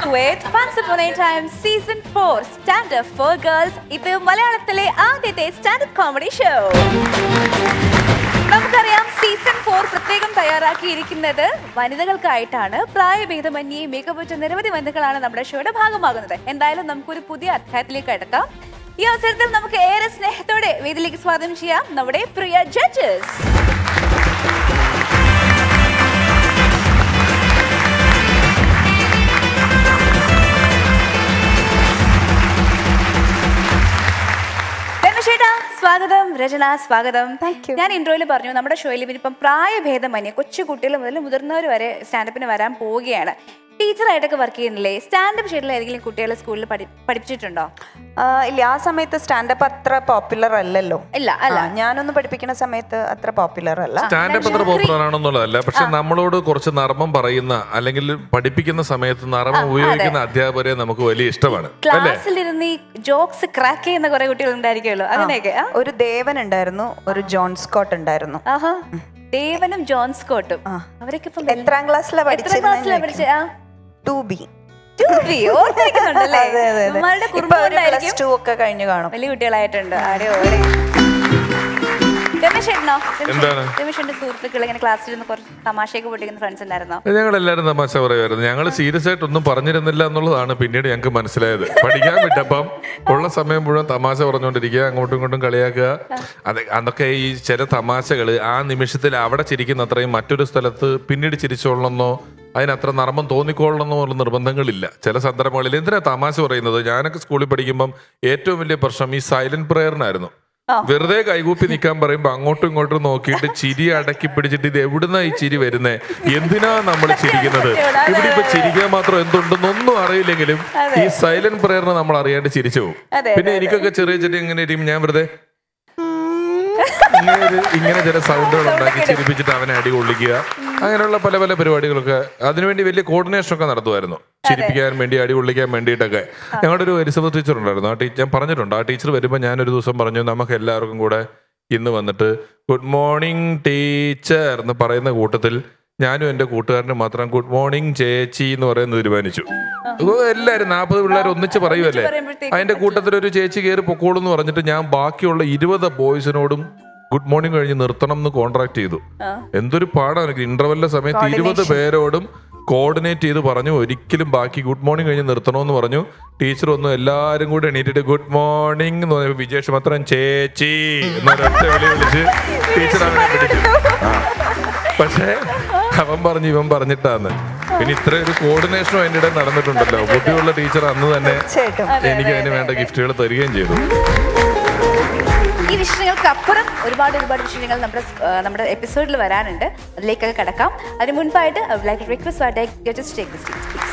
with Once Upon a Time Season 4 Stand Up for Girls. ഇത് മലയാളത്തിലെ ആദ്യത്തെ standup comedy show നമുക്കറിയാം season four പ്രത്യേകം തയ്യാറാക്കിയിരിക്കുന്നത് വനിതകൾക്കായിട്ടാണ് പ്രായഭേദമന്യേ മികവുറ്റ നിരവധി വനിതകളാണ് നമ്മുടെ ഷോയുടെ ഭാഗമാകുന്നത് എന്തായാലും നമുക്കൊരു പുതിയ അധ്യായത്തിലേക്ക് കടക്കാം ഈ അവസരത്തിൽ നമുക്ക് ഏറെ സ്നേഹത്തോടെ വേദിയിലേക്ക് സ്വാഗതം ചെയ്യാം നമ്മുടെ പ്രിയ ജഡ്ജസ് രമേശേട്ടാ സ്വാഗതം രചന സ്വാഗതം ഞാൻ ഇൻട്രോയിൽ പറഞ്ഞു നമ്മുടെ ഷോയിൽ ഇപ്പം പ്രായഭേദമന്യേ കൊച്ചു കുട്ടികൾ മുതൽ മുതിർന്നവർ വരെ സ്റ്റാൻഡപ്പിന് വരാൻ പോവുകയാണ് ടീച്ചറായിട്ടൊക്കെ വർക്ക് ചെയ്യുന്നില്ലേ സ്റ്റാൻഡപ്പ് ഷെയ്ഡിൽ ഏതെങ്കിലും കുട്ടികളെ സ്കൂളിൽ പഠി- പഠിപ്പിച്ചിട്ടുണ്ടോ ആ, ഇല്ല ആ സമയത്ത് സ്റ്റാൻഡപ്പ് അത്ര പോപ്പുലർ അല്ലല്ലോ ഇല്ല അല്ല ആ, ഞാനൊന്ന് പഠിപ്പിക്കുന്ന സമയത്ത് അത്ര പോപ്പുലർ അല്ല സ്റ്റാൻഡപ്പ് അത്ര പോപ്പുലർ ആണെന്നുള്ളതല്ല പക്ഷെ നമ്മളോട് കുറച്ച് നർമ്മം പറയുന്ന അല്ലെങ്കിൽ പഠിപ്പിക്കുന്ന സമയത്ത് നർമ്മം ഉപയോഗിക്കുന്ന അധ്യാപകരെ നമുക്ക് വലിയ ഇഷ്ടമാണ് അല്ലേ ക്ലാസ്സിലിരുന്ന് ഈ ജോക്സ് ക്രാക്ക് ചെയ്യുന്ന കുറെ കുട്ടികൾ ഉണ്ടായിരിക്കുമല്ലോ അങ്ങനെയൊക്കെ ആ? ഒരു ദേവൻ ഉണ്ടായിരുന്നു ഒരു ജോൺ സ്കോട്ട് ഉണ്ടായിരുന്നു ആഹാ ദേവനും ജോൺ സ്കോട്ടും അവരൊക്കെ ഇപ്പം വലുതാ- എത്രാം ക്ലാസ്സിലാ എത്ര ക്ലാസ്സിലാ പഠിച്ചത് ആ ടു ബി ടു ബി ഓർത്തിരിക്കുന്നുണ്ടല്ലേ അതെ അതെ അതെ ഇവന്മാരുടെ ഇപ്പൊ കുറുമ്പ് ഒരു പ്ലസ് കൊണ്ടായിരിക്കും ടു ഒക്കെ കഴിഞ്ഞു കാണും വലിയ കുട്ടികളായിട്ടുണ്ട് ആരോ രമേശ് ഏട്ടനോ എന്താണ്? രമേശന്റെ സുഹൃത്തുക്കൾ ഇങ്ങനെ ക്ലാസ്സിൽ നിന്ന് കുറച്ച് തമാശയൊക്കെ പൊട്ടിക്കുന്ന ഫ്രണ്ട്സ് ഉണ്ടായിരുന്നോ ഞങ്ങൾ എല്ലാവരും തമാശ പറയുമായിരുന്നു ഞങ്ങൾ സീരിയസ് ആയിട്ട് ഒന്നും പറഞ്ഞിരുന്നില്ല എന്നുള്ളതാണ് പിന്നീട് ഞങ്ങൾക്ക് മനസ്സിലായത് പഠിക്കാൻ വിട്ടപ്പം ഉള്ള സമയം മുഴുവൻ തമാശ പറഞ്ഞുകൊണ്ടിരിക്കുക അങ്ങോട്ടും ഇങ്ങോട്ടും കളിയാക്കുക അത് അതൊക്കെ ഈ ചില തമാശകൾ ആ നിമിഷത്തിൽ അവിടെ ചിരിക്കുന്ന അത്രയും മറ്റൊരു സ്ഥലത്ത് പിന്നീട് ചിരിച്ചോളണമെന്നോ അതിനത്ര നർമ്മം തോന്നിക്കോളണമെന്നോ ഉള്ള നിർബന്ധങ്ങളില്ല ചില സന്ദർഭങ്ങളിൽ എന്തിനാ തമാശ പറയുന്നത് ഞാനൊക്കെ സ്കൂളിൽ പഠിക്കുമ്പം ഏറ്റവും വലിയ പ്രശ്നം ഈ സൈലന്റ് പ്രേയറിനായിരുന്നു വെറുതെ കൈകൂപ്പി നിൽക്കാൻ പറയുമ്പോ അങ്ങോട്ടും ഇങ്ങോട്ടും നോക്കിയിട്ട് ചിരി അടക്കി പിടിച്ചിട്ട് ഇത് എവിടുന്നാ ഈ ചിരി വരുന്നേ എന്തിനാ നമ്മൾ ചിരിക്കുന്നത് ഇവിടെ ഇപ്പൊ ചിരിക്കാൻ മാത്രം എന്തുണ്ടെന്നൊന്നും അറിയില്ലെങ്കിലും ഈ സൈലന്റ് പ്രേയറിനെ നമ്മൾ അറിയാണ്ട് ചിരിച്ചു പോകും പിന്നെ എനിക്കൊക്കെ ചെറിയ ചെറിയ ഇങ്ങനെ ഇരിക്കും ഞാൻ വെറുതെ ഇങ്ങനെ ഒരു- ഇങ്ങനെ ചില സൗണ്ടുകൾ ഉണ്ടാക്കി ചിരിപ്പിച്ചിട്ട് അവനെ അടി കൊള്ളിക്കുക അങ്ങനെയുള്ള പല പല പരിപാടികളൊക്കെ അതിനുവേണ്ടി വലിയ കോർഡിനേഷൻ ഒക്കെ നടത്തുമായിരുന്നു ചിരിപ്പിക്കാൻ വേണ്ടി അടി കൊള്ളിക്കാൻ വേണ്ടിയിട്ടൊക്കെ ഞങ്ങളുടെ ഒരു എലിസബത്ത് ടീച്ചർ ഉണ്ടായിരുന്നു ആ ടീച്ചർ ഞാൻ പറഞ്ഞിട്ടുണ്ട് ആ ടീച്ചർ വരുമ്പോൾ ഞാനൊരു ദിവസം പറഞ്ഞു നമുക്ക് എല്ലാവർക്കും കൂടെ ഇന്ന് വന്നിട്ട് ഗുഡ് മോർണിംഗ് ടീച്ചർ എന്ന് പറയുന്ന കൂട്ടത്തിൽ ഞാനും എൻ്റെ കൂട്ടുകാരനും മാത്രം ഗുഡ് മോർണിംഗ് ചേച്ചി എന്ന് പറയുന്നത് തീരുമാനിച്ചു ഓ, എല്ലാവരും നാൽപ്പത് പിള്ളേർ ഒന്നിച്ച് പറയുമല്ലേ പറയുമ്പോഴത്തേക്കും അതിന്റെ കൂട്ടത്തിൽ ഒരു ചേച്ചി കയറി പൊക്കോളൂ എന്ന് പറഞ്ഞിട്ട് ഞാൻ ബാക്കിയുള്ള ഇരുപത് ബോയ്സിനോടും ഗുഡ് മോർണിംഗ് കഴിഞ്ഞ് നിർത്തണം എന്ന് കോൺട്രാക്ട് ചെയ്തു എന്തൊരു പാടാണ് എനിക്ക് ഇന്റർവെല്ലിന്റെ സമയത്ത് ഇരുപത് പേരോടും കോർഡിനേറ്റ് ചെയ്ത് പറഞ്ഞു ഒരിക്കലും ബാക്കി ഗുഡ് മോർണിംഗ് കഴിഞ്ഞ് നിർത്തണമെന്ന് പറഞ്ഞു ടീച്ചർ ഒന്നും എല്ലാവരും കൂടെ എണീറ്റിട്ട് ഗുഡ് മോർണിംഗ് എന്ന് പറഞ്ഞപ്പോൾ വിജേഷ് മാത്രം ചേച്ചി എന്നൊരൊറ്റ വിളി വിളിച്ച് ടീച്ചർ അവനെ പിടിച്ചു ആ. പക്ഷേ അവൻ പറഞ്ഞു ഇവൻ പറഞ്ഞിട്ടാന്ന് പിന്നെ ഇത്ര ഒരു കോർഡിനേഷനും അതിൻ്റെ ഇടയിൽ നടന്നിട്ടുണ്ടല്ലോ ബുദ്ധിയുള്ള ടീച്ചർ അന്ന് തന്നെ തീർച്ചയായിട്ടും എനിക്ക് അതിന് വേണ്ട ഗിഫ്റ്റുകൾ തരികയും ചെയ്തു ഈ വിഷയങ്ങൾക്ക് അപ്പുറം ഒരുപാട് ഒരുപാട് വിഷയങ്ങൾ നമ്മുടെ സ്- ആ, നമ്മുടെ എപ്പിസോഡിൽ വരാനുണ്ട് അതിലേക്കൊക്കെ കടക്കാം അതിന് മുൻപായിട്ട് I would like request just take this please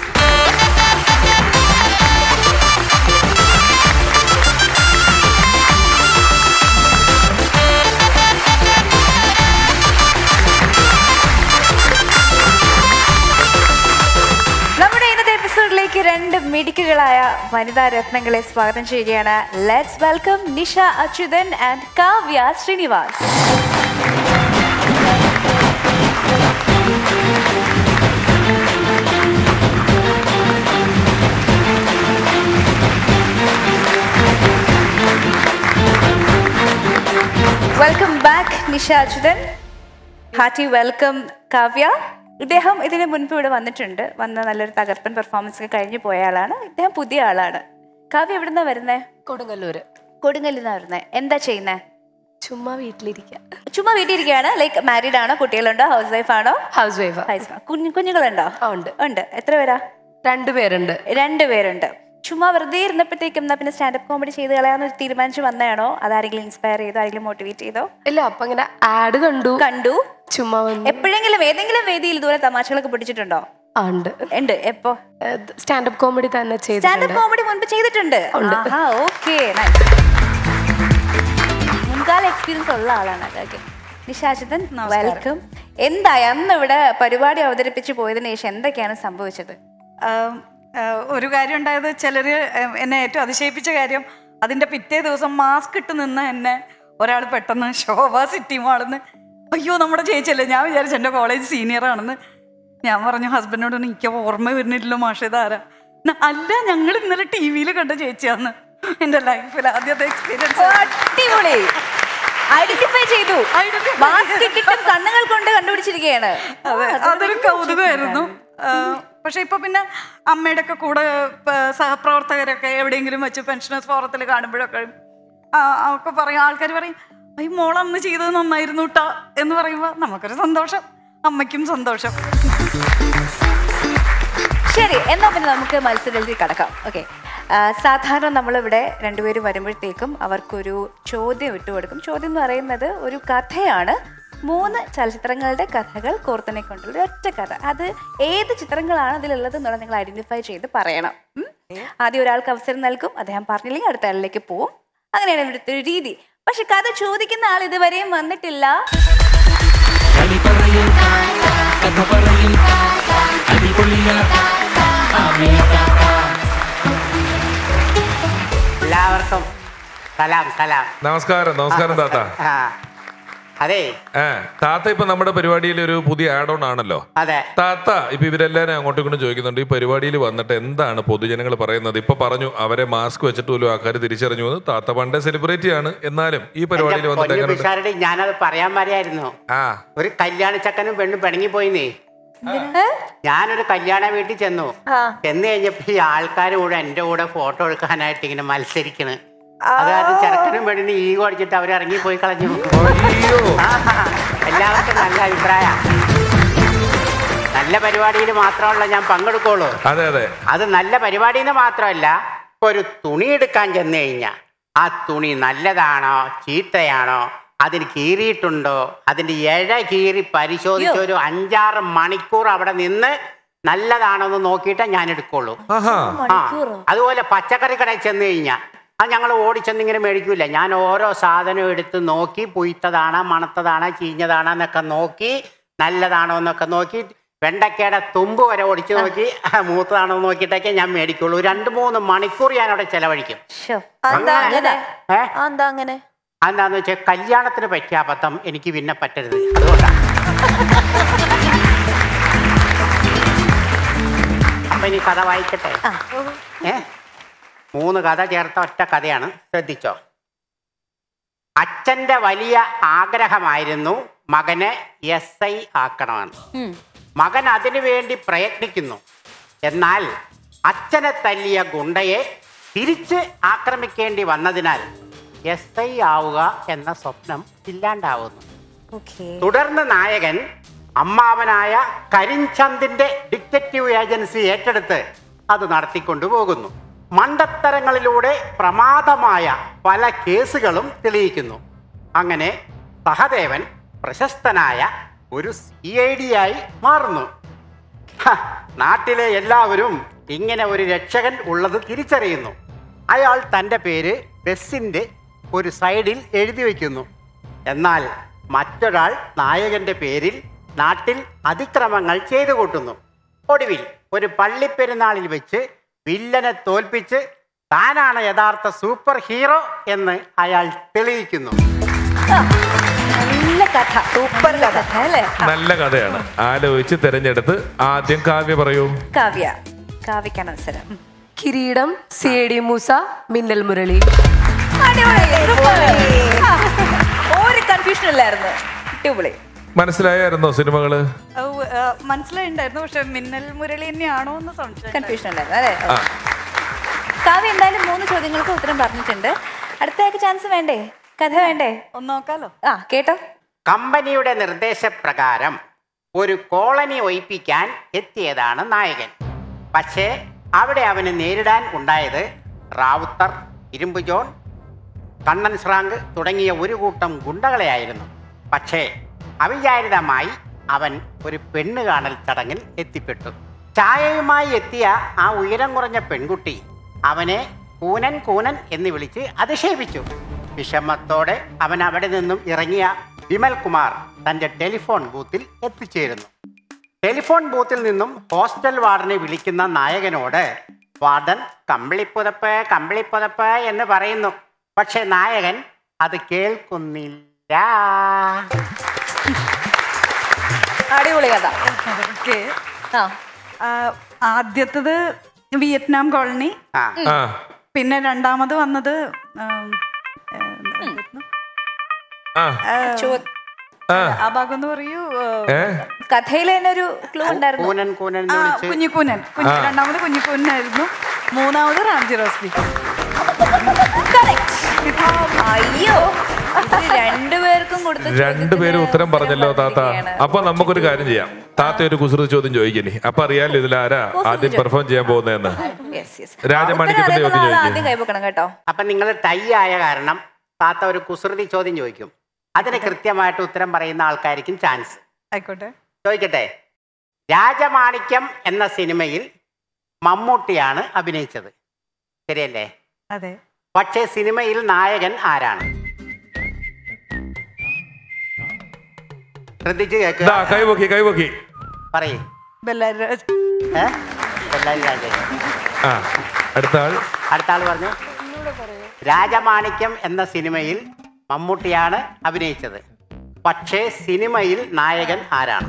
നമ്മുടെ ഇന്നത്തെ എപ്പിസോഡിലേക്ക് രണ്ട് മിടുക്കുകളായ വനിതാ രത്നങ്ങളെ സ്വാഗതം ചെയ്യുകയാണ് let's welcome Nisha Achuthan and Kavya Srinivas welcome back Nisha Achuthan hearty welcome Kavya ഇദ്ദേഹം ഇതിന് മുൻപ് ഇവിടെ വന്നിട്ടുണ്ട് വന്ന നല്ലൊരു തകർപ്പൻ പെർഫോമൻസ് ഒക്കെ കഴിഞ്ഞു പോയ ആളാണ് ഇദ്ദേഹം പുതിയ ആളാണ് കാവ്യ എവിടുന്നാ വരുന്നേ കൊടുങ്ങല്ലൂര് കൊടുങ്ങല്ലിൽ നിന്നാ വരുന്നേ എന്താ ചെയ്യുന്നേ ചുമ്മാ വീട്ടിലിരിക്കുക ചുമ്മാ വീട്ടിലിരിക്കുകയാണ് ലൈക്ക് മാരീഡ് ആണോ കുട്ടികളുണ്ടോ ഹൗസ് വൈഫ് ആണോ ഹൗസ് വൈഫ് ഹൗസ് കുഞ്ഞു കുഞ്ഞുങ്ങളുണ്ടോ ആ, ഉണ്ട്. ഉണ്ട് എത്ര പേരാ രണ്ടുപേരുണ്ട് രണ്ടുപേരുണ്ട് ചുമ്മാ വെറുതെ ഇരുന്നപ്പോഴത്തേക്കും എന്നാ പിന്നെ സ്റ്റാൻഡപ്പ് കോമഡി ചെയ്ത് കളയാന്ന് തീരുമാനിച്ച് വന്നതാണോ അതാരെങ്കിലും ഇൻസ്പയർ ചെയ്തോ ആരെങ്കിലും മോട്ടിവേറ്റ് ചെയ്തോ ഇല്ല അപ്പൊ ഇങ്ങനെ ആഡ് കണ്ടു കണ്ടു ചുമ്മാ വന്നു എപ്പോഴെങ്കിലും ഏതെങ്കിലും വേദിയിൽ ഇതുപോലെ തമാശകളൊക്കെ പിടിച്ചിട്ടുണ്ടോ ആ, ഉണ്ട് ഉണ്ട് എപ്പോ സ്റ്റാൻഡപ്പ് കോമഡി തന്നെ ചെയ്തിട്ടുണ്ട് സ്റ്റാൻഡപ്പ് കോമഡി മുൻപ് ചെയ്തിട്ടുണ്ട് ആഹാ ഓക്കെ മുൻകാല എക്സ്പീരിയൻസ് ഉള്ള ആളാണ് ഓക്കെ നിശാചിതൻ വെൽക്കം എന്തായി അന്ന് ഇവിടെ പരിപാടി അവതരിപ്പിച്ച് പോയതിനു ശേഷം എന്തൊക്കെയാണ് സംഭവിച്ചത് ആം, ആ, ഒരു കാര്യം ഉണ്ടായത് ചിലർ എന്നെ ഏറ്റവും അതിശയിപ്പിച്ച കാര്യം അതിൻ്റെ പിറ്റേ ദിവസം മാസ്ക് ഇട്ട് നിന്ന് എന്നെ ഒരാൾ പെട്ടെന്ന് ശോഭ സിറ്റി മാളിന്ന് അയ്യോ നമ്മുടെ ചേച്ചിയല്ലേ ഞാൻ വിചാരിച്ചു എൻ്റെ കോളേജ് സീനിയർ ആണെന്ന് ഞാൻ പറഞ്ഞു ഹസ്ബൻഡിനോട് എനിക്ക് ഓർമ്മ വരുന്നില്ലല്ലോ മാഷേ ഇതാരാ ന- അല്ല ഞങ്ങൾ ഇന്നലെ ടി വിയിൽ കണ്ട ചേച്ചിയാന്ന് എന്റെ ലൈഫിൽ ആദ്യത്തെ എക്സ്പീരിയൻസ് അടിപൊളി ഐഡന്റിഫൈ ചെയ്തു Identify മാസ്ക് ഇട്ടിട്ടും കണ്ണുകൾ കൊണ്ട് കണ്ടുപിടിച്ചിരിക്കുകയാണ് അതെ അതൊരു കൗതുകമായിരുന്നു ആ, പക്ഷെ ഇപ്പൊ പിന്നെ അമ്മയുടെ ഒക്കെ കൂടെ പ- സഹപ്രവർത്തകരൊക്കെ എവിടെയെങ്കിലും വെച്ച് പെൻഷനേഴ്സ് ഫോറത്തിൽ കാണുമ്പോഴൊക്കെ ആ, ഒക്കെ പറയും ആൾക്കാർ പറയും അയ്യ മോൾ അന്ന് ചെയ്തത് നന്നായിരുന്നു ട്ടാ എന്ന് പറയുമ്പോൾ നമുക്കൊരു സന്തോഷം അമ്മയ്ക്കും സന്തോഷം ശരി എന്നാ പിന്നെ നമുക്ക് മത്സരത്തിൽ കടക്കാം ഓക്കെ സാധാരണ നമ്മളിവിടെ രണ്ടുപേരും വരുമ്പോഴത്തേക്കും അവർക്കൊരു ചോദ്യം ഇട്ട് കൊടുക്കും ചോദ്യം എന്ന് പറയുന്നത് ഒരു കഥയാണ് മൂന്ന് ചലച്ചിത്രങ്ങളുടെ കഥകൾ കോർത്തിനെ കൊണ്ടുള്ള ഒരു ഒറ്റ കഥ അത് ഏത് ചിത്രങ്ങളാണ് അതിലുള്ളത് എന്നുള്ളത് നിങ്ങൾ ഐഡന്റിഫൈ ചെയ്ത് പറയണം ഉം? ആദ്യം ഒരാൾക്ക് അവസരം നൽകും അദ്ദേഹം പറഞ്ഞില്ലെങ്കിൽ അടുത്ത ആളിലേക്ക് പോവും അങ്ങനെയാണ് ഇവിടുത്തെ ഒരു രീതി പക്ഷെ കഥ ചോദിക്കുന്ന ആൾ ഇതുവരെയും വന്നിട്ടില്ല കളി പറയും കഥ പറയും അടിപൊളിയ ആമിയ കാക്ക എല്ലാവർക്കും സലാം സലാം നമസ്കാരം നമസ്കാരം താത്ത ആ അതെ ഏ താത്ത ഇപ്പൊ നമ്മുടെ പരിപാടിയിൽ ഒരു പുതിയ ആഡ് ഓൺ ആണല്ലോ അതെ താത്ത ഇപ്പൊ ഇവരെല്ലാരും അങ്ങോട്ടും ഇങ്ങോട്ടും ചോദിക്കുന്നുണ്ട് ഈ പരിപാടിയിൽ വന്നിട്ട് എന്താണ് പൊതുജനങ്ങൾ പറയുന്നത് ഇപ്പൊ പറഞ്ഞു അവരെ മാസ്ക് വെച്ചിട്ട് പോലും ആൾക്കാർ തിരിച്ചറിഞ്ഞു എന്ന് താത്ത പണ്ടേ സെലിബ്രിറ്റി ആണ് എന്നാലും ഈ പരിപാടിയിൽ വന്നിട്ട് പൊന്നു എങ്ങനെയുണ്ട് പിഷാരടി ഞാനത് പറയാൻ വരെയായിരുന്നു ആ ഒരു കല്യാണ ചക്കനും പെണ്ണും പിണങ്ങിപ്പോയിന്നേ ഞാനൊരു കല്യാണ വീട്ടിൽ ചെന്നു ചെന്ന് കഴിഞ്ഞപ്പോ ഈ ആൾക്കാർ കൂടെ എന്റെ കൂടെ ഫോട്ടോ എടുക്കാനായിട്ട് ഇങ്ങനെ മത്സരിക്കണ് അത് കാരണം ചെറുക്കനും പെണ്ണിന് ഈ അടിച്ചിട്ട് അവർ ഇറങ്ങിപ്പോയി കളഞ്ഞു അയ്യോ ആഹാ. എല്ലാവർക്കും നല്ല അഭിപ്രായ നല്ല പരിപാടിയിൽ മാത്രമല്ല ഞാൻ പങ്കെടുക്കുള്ളൂ അതെ അതെ അത് നല്ല പരിപാടി എന്ന് മാത്രമല്ല ഇപ്പൊ ഒരു തുണി എടുക്കാൻ ചെന്ന് കഴിഞ്ഞാൽ ആ തുണി നല്ലതാണോ ചീത്തയാണോ അതിന് കീറിയിട്ടുണ്ടോ അതിന്റെ ഇഴ കീറി പരിശോധിച്ച് ഒരു അഞ്ചാറ് മണിക്കൂർ അവിടെ നിന്ന് നല്ലതാണോ എന്ന് നോക്കിയിട്ടേ ഞാൻ എടുക്കുള്ളൂ ആഹാ ആ അതുപോലെ പച്ചക്കറി കടയിൽ ചെന്ന് കഴിഞ്ഞാൽ അത് ഞങ്ങൾ ഓടിച്ചെന്ന് ഇങ്ങനെ മേടിക്കൂല ഞാൻ ഓരോ സാധനവും എടുത്ത് നോക്കി പുയ്ത്തതാണോ മണത്തതാണോ ചീഞ്ഞതാണോ എന്നൊക്കെ നോക്കി നല്ലതാണോ എന്നൊക്കെ നോക്കി വെണ്ടക്കയുടെ തുമ്പ് വരെ ഓടിച്ചു നോക്കി മൂത്തതാണോ എന്ന് നോക്കിയിട്ടൊക്കെ ഞാൻ മേടിക്കുള്ളൂ രണ്ട് മൂന്ന് മണിക്കൂർ ഞാൻ അവിടെ ചെലവഴിക്കും ശ്ശോ. എന്താ അങ്ങനെ ഏ എന്താ അങ്ങനെ അതെന്താന്ന് വെച്ചാൽ കല്യാണത്തിന് പറ്റിയ അബദ്ധം എനിക്ക് പിന്നെ പറ്റരുത് അതുകൊണ്ടാണ് അപ്പൊ ഇനി കഥ വായിക്കട്ടെ ഏ മൂന്ന് കഥ ചേർത്ത ഒറ്റ കഥയാണ് ശ്രദ്ധിച്ചോ അച്ഛന്റെ വലിയ ആഗ്രഹമായിരുന്നു മകനെ എസ് ഐ ആക്കണമെന്ന് മകൻ അതിനു വേണ്ടി പ്രയത്നിക്കുന്നു എന്നാൽ അച്ഛനെ തല്ലിയ ഗുണ്ടയെ തിരിച്ച് ആക്രമിക്കേണ്ടി വന്നതിനാൽ എസ് ഐ ആവുക എന്ന സ്വപ്നം ഇല്ലാണ്ടാവുന്നു Okay. തുടർന്ന് നായകൻ അമ്മാവനായ കരിഞ്ചന്ദിന്റെ ഡിറ്റക്റ്റീവ് ഏജൻസി ഏറ്റെടുത്ത് അത് നടത്തിക്കൊണ്ടുപോകുന്നു മണ്ടത്തരങ്ങളിലൂടെ പ്രമാദമായ പല കേസുകളും തെളിയിക്കുന്നു അങ്ങനെ സഹദേവൻ പ്രശസ്തനായ ഒരു സി ഐ ഡി ആയി മാറുന്നു ഹ, നാട്ടിലെ എല്ലാവരും ഇങ്ങനെ ഒരു രക്ഷകൻ ഉള്ളത് തിരിച്ചറിയുന്നു അയാൾ തൻ്റെ പേര് ബസ്സിൻ്റെ ഒരു സൈഡിൽ എഴുതി വയ്ക്കുന്നു എന്നാൽ മറ്റൊരാൾ നായകന്റെ പേരിൽ നാട്ടിൽ അതിക്രമങ്ങൾ ചെയ്തു കൂട്ടുന്നു ഒടുവിൽ ഒരു പള്ളിപ്പെരുന്നാളിൽ വെച്ച് വില്ലനെ തോൽപ്പിച്ച് താനാണ് യഥാർത്ഥ സൂപ്പർ ഹീറോ എന്ന് അയാൾ തെളിയിക്കുന്നു നല്ല കഥ സൂപ്പർ കഥ അല്ലേ നല്ല കഥയാണ് ആലോചിച്ച് തിരഞ്ഞെടുത്ത് ആദ്യം കാവ്യ പറയൂ കാവ്യ കാവ്യക്കാണ് അവസരം ഉം. കിരീടം സി എ ഡി മൂസ മിന്നൽ മുരളി അടിപൊളി, super. ആ, ഒരു കൺഫ്യൂഷൻ ഇല്ലായിരുന്നു അടിപൊളി മനസ്സിലായായിരുന്നോ സിനിമകള് അത്, ആ, മനസ്സിലായിണ്ടായിരുന്നു പക്ഷെ മിന്നൽ മുരളി തന്നെയാണോ എന്ന് സംശയം കൺഫ്യൂഷൻ ഉണ്ടായിരുന്നു അല്ലേ കാവ്യ എന്തായാലും മൂന്ന് ചോദ്യങ്ങൾക്ക് ഉത്തരം പറഞ്ഞിട്ടുണ്ട് അടുത്തയാൾക്ക് ചാൻസ് വേണ്ടേ കഥ വേണ്ടേ ഒന്ന് നോക്കാലോ ആ കേട്ടോ കമ്പനിയുടെ നിർദ്ദേശപ്രകാരം ഒരു കോളനി ഒഴിപ്പിക്കാൻ എത്തിയതാണ് നായകൻ പക്ഷേ അവിടെ അവന് നേരിടാൻ ഉണ്ടായത് റാവുത്തർ ഇരുമ്പ് ജോൺ കണ്ണൻ ശ്രാങ്ക് തുടങ്ങിയ ഒരു കൂട്ടം ഗുണ്ടകളെയായിരുന്നു പക്ഷേ അവിചാരിതമായി അവൻ ഒരു പെണ്ണ് കാണൽ ചടങ്ങിൽ എത്തിപ്പെട്ടു ചായയുമായി എത്തിയ ആ ഉയരം കുറഞ്ഞ പെൺകുട്ടി അവനെ കൂനൻ കൂനൻ എന്ന് വിളിച്ച് അധിക്ഷേപിച്ചു വിഷമത്തോടെ അവൻ അവിടെ നിന്നും ഇറങ്ങിയ വിമൽ കുമാർ തന്റെ ടെലിഫോൺ ബൂത്തിൽ എത്തിച്ചേരുന്നു ടെലിഫോൺ ബൂത്തിൽ നിന്നും ഹോസ്റ്റൽ വാർഡനെ വിളിക്കുന്ന നായകനോട് വാർഡൻ കമ്പിളിപ്പുതപ്പ് കമ്പിളിപ്പുതപ്പ് എന്ന് പറയുന്നു പക്ഷെ നായകൻ അത് കേൾക്കുന്നില്ല അടിപൊളി കഥ ഓക്കെ ആ ആദ്യത്തത് വിയറ്റ്നാം കോളനി ആ ആ പിന്നെ രണ്ടാമത് വന്നത് ഉം, ഏ, എന്തായിരുന്നു? ആ ചോ- ആ ആ ഭാഗം എന്ന് പറയൂ ഏ കഥയിൽ തന്നെ ഒരു ക്ലൂ ഉണ്ടായിരുന്നു കൂനൻ കൂനൻ എന്ന് ആ വിളിച്ച് കുഞ്ഞിക്കൂനൻ കുഞ്ഞി രണ്ടാമത് കുഞ്ഞിക്കൂനായിരുന്നു മൂന്നാമത് റാംജി റോസ്ബി Correct. അയ്യോ ഇത് രണ്ടുപേർക്കും കൊടുത്ത രണ്ടുപേരും ഉത്തരം പറഞ്ഞല്ലോ താത്ത അപ്പൊ നമുക്കൊരു കാര്യം ചെയ്യാം താത്ത ഒരു കുസൃതി ചോദ്യം ചോദിക്കണേ അപ്പൊ അറിയാലോ ഇതിൽ ആരാ ആദ്യം പെർഫോം ചെയ്യാൻ പോകുന്നതെന്ന് രാജമാണിക്യത്തിന്റെ ചോദ്യം ചോദിക്ക്. ആദ്യം കൈവക്കണം കേട്ടോ അപ്പൊ നിങ്ങൾ ടൈ ആയ കാരണം താത്ത ഒരു കുസൃതി ചോദ്യം ചോദിക്കും അതിന് കൃത്യമായിട്ട് ഉത്തരം പറയുന്ന ആൾക്കാർക്കും ചാൻസ് ആയിക്കോട്ടെ ചോദിക്കട്ടെ രാജമാണിക്യം എന്ന സിനിമയിൽ മമ്മൂട്ടിയാണ് അഭിനയിച്ചത് ശരിയല്ലേ അതെ പക്ഷേ സിനിമയിൽ നായകൻ ആരാണ് ശ്രദ്ധിച്ച് ദാ കേൾക്കുക കൈപൊക്കി കൈപൊക്കി പറയേ ബെല്ലാരി രാജ് ഏ? ബെല്ലാരി രാജേഷ് ആ അടുത്ത ആൾ അടുത്ത ആൾ പറഞ്ഞു രാജമാണിക്യം എന്ന സിനിമയിൽ മമ്മൂട്ടിയാണ് അഭിനയിച്ചത് പക്ഷേ സിനിമയിൽ നായകൻ ആരാണ്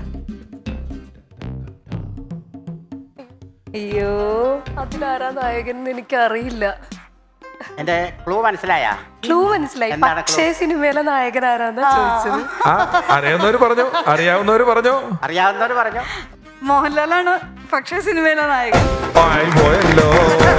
അയ്യോ അതിലാരാ നായകൻ എന്ന് എനിക്ക് അറിയില്ല എന്റെ ക്ലൂ മനസ്സിലായാ ക്ലൂ മനസ്സിലായി എന്താണ് പക്ഷേ സിനിമയിലെ നായകൻ ആരാന്നാ ചോദിച്ചത് ആ അറിയാവുന്നവര് പറഞ്ഞു അറിയാവുന്നവര് പറഞ്ഞു അറിയാവുന്നവർ പറഞ്ഞു മോഹൻലാലാണ് പക്ഷേ സിനിമയിലെ നായകൻ ആയി പോയല്ലോ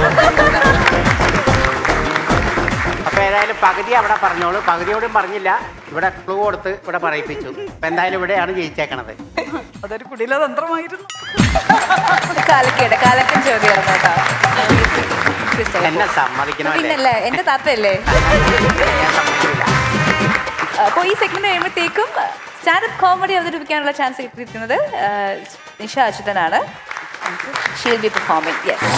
അപ്പൊ ഏതായാലും പകുതി അവിടെ പറഞ്ഞോളൂ പകുതിയോടും പറഞ്ഞില്ല ഇവിടെ ക്ലൂ കൊടുത്ത് ഇവിടെ പറയിപ്പിച്ചു അപ്പൊ എന്തായാലും ഇവിടെയാണ് ജയിച്ചേക്കണത് അതൊരു കുടില തന്ത്രമായിരുന്നു കാലക്കേടെ കാലക്കൻ ചോദ്യമായിരുന്നു കേട്ടോ ക്രിസ്റ്റൽ. എന്നെ സമ്മതിക്കണമല്ലേ പിന്നല്ലേ എന്റെ താത്തയല്ലേ ഞാൻ സമ്മതിക്കില്ല അപ്പോൾ ഈ സെഗ്മെന്റ് കഴിയുമ്പോഴത്തേക്കും സ്റ്റാൻഡപ്പ് കോമഡി അവതരിപ്പിക്കാനുള്ള ചാൻസ് കിട്ടിയിരിക്കുന്നത് ആ, നിഷ അച്യുതനാണ് ഷീൽ ബി പെർഫോമിംഗ് യെസ്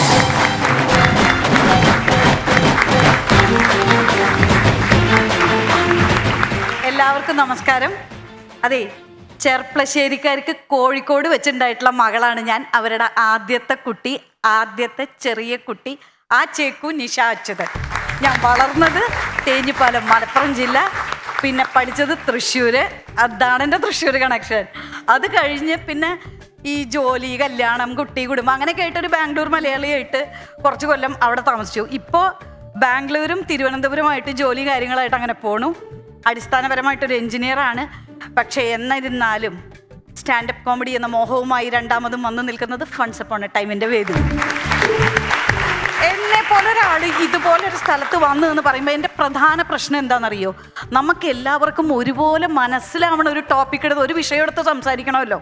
എല്ലാവർക്കും നമസ്കാരം അതെ ചെർപ്പളശ്ശേരിക്കാർക്ക് കോഴിക്കോട് വെച്ചുണ്ടായിട്ടുള്ള മകളാണ് ഞാൻ അവരുടെ ആദ്യത്തെ കുട്ടി ആദ്യത്തെ ചെറിയ കുട്ടി ആ ചേക്കു നിഷ അച്യുതൻ ഞാൻ വളർന്നത് തേഞ്ഞിപ്പാലം മലപ്പുറം ജില്ല പിന്നെ പഠിച്ചത് തൃശ്ശൂര് അതാണ് എൻ്റെ തൃശ്ശൂർ കണക്ഷൻ അത് കഴിഞ്ഞ് പിന്നെ ഈ ജോലി കല്യാണം കുട്ടി കുടുംബം അങ്ങനെയൊക്കെ ആയിട്ട് ഒരു ബാംഗ്ലൂർ മലയാളിയായിട്ട് കുറച്ച് കൊല്ലം അവിടെ താമസിച്ചു ഇപ്പോൾ ബാംഗ്ലൂരും തിരുവനന്തപുരമായിട്ട് ജോലി കാര്യങ്ങളായിട്ട് അങ്ങനെ പോണു അടിസ്ഥാനപരമായിട്ടൊരു എഞ്ചിനീയറാണ് പക്ഷേ എന്നിരുന്നാലും സ്റ്റാൻഡപ്പ് കോമഡി എന്ന മോഹവുമായി രണ്ടാമതും വന്നു നിൽക്കുന്നത് ഫൺസ് അപ്പോൺ എ ടൈമിൻ്റെ വേദി എന്നെ പോലെ ഒരാൾ ഇതുപോലൊരു സ്ഥലത്ത് വന്നു എന്ന് പറയുമ്പോൾ എൻ്റെ പ്രധാന പ്രശ്നം എന്താണെന്നറിയോ നമുക്ക് എല്ലാവർക്കും ഒരുപോലെ മനസ്സിലാവണ ഒരു ടോപ്പിക് എടുത്ത് ഒരു വിഷയം എടുത്ത് സംസാരിക്കണമല്ലോ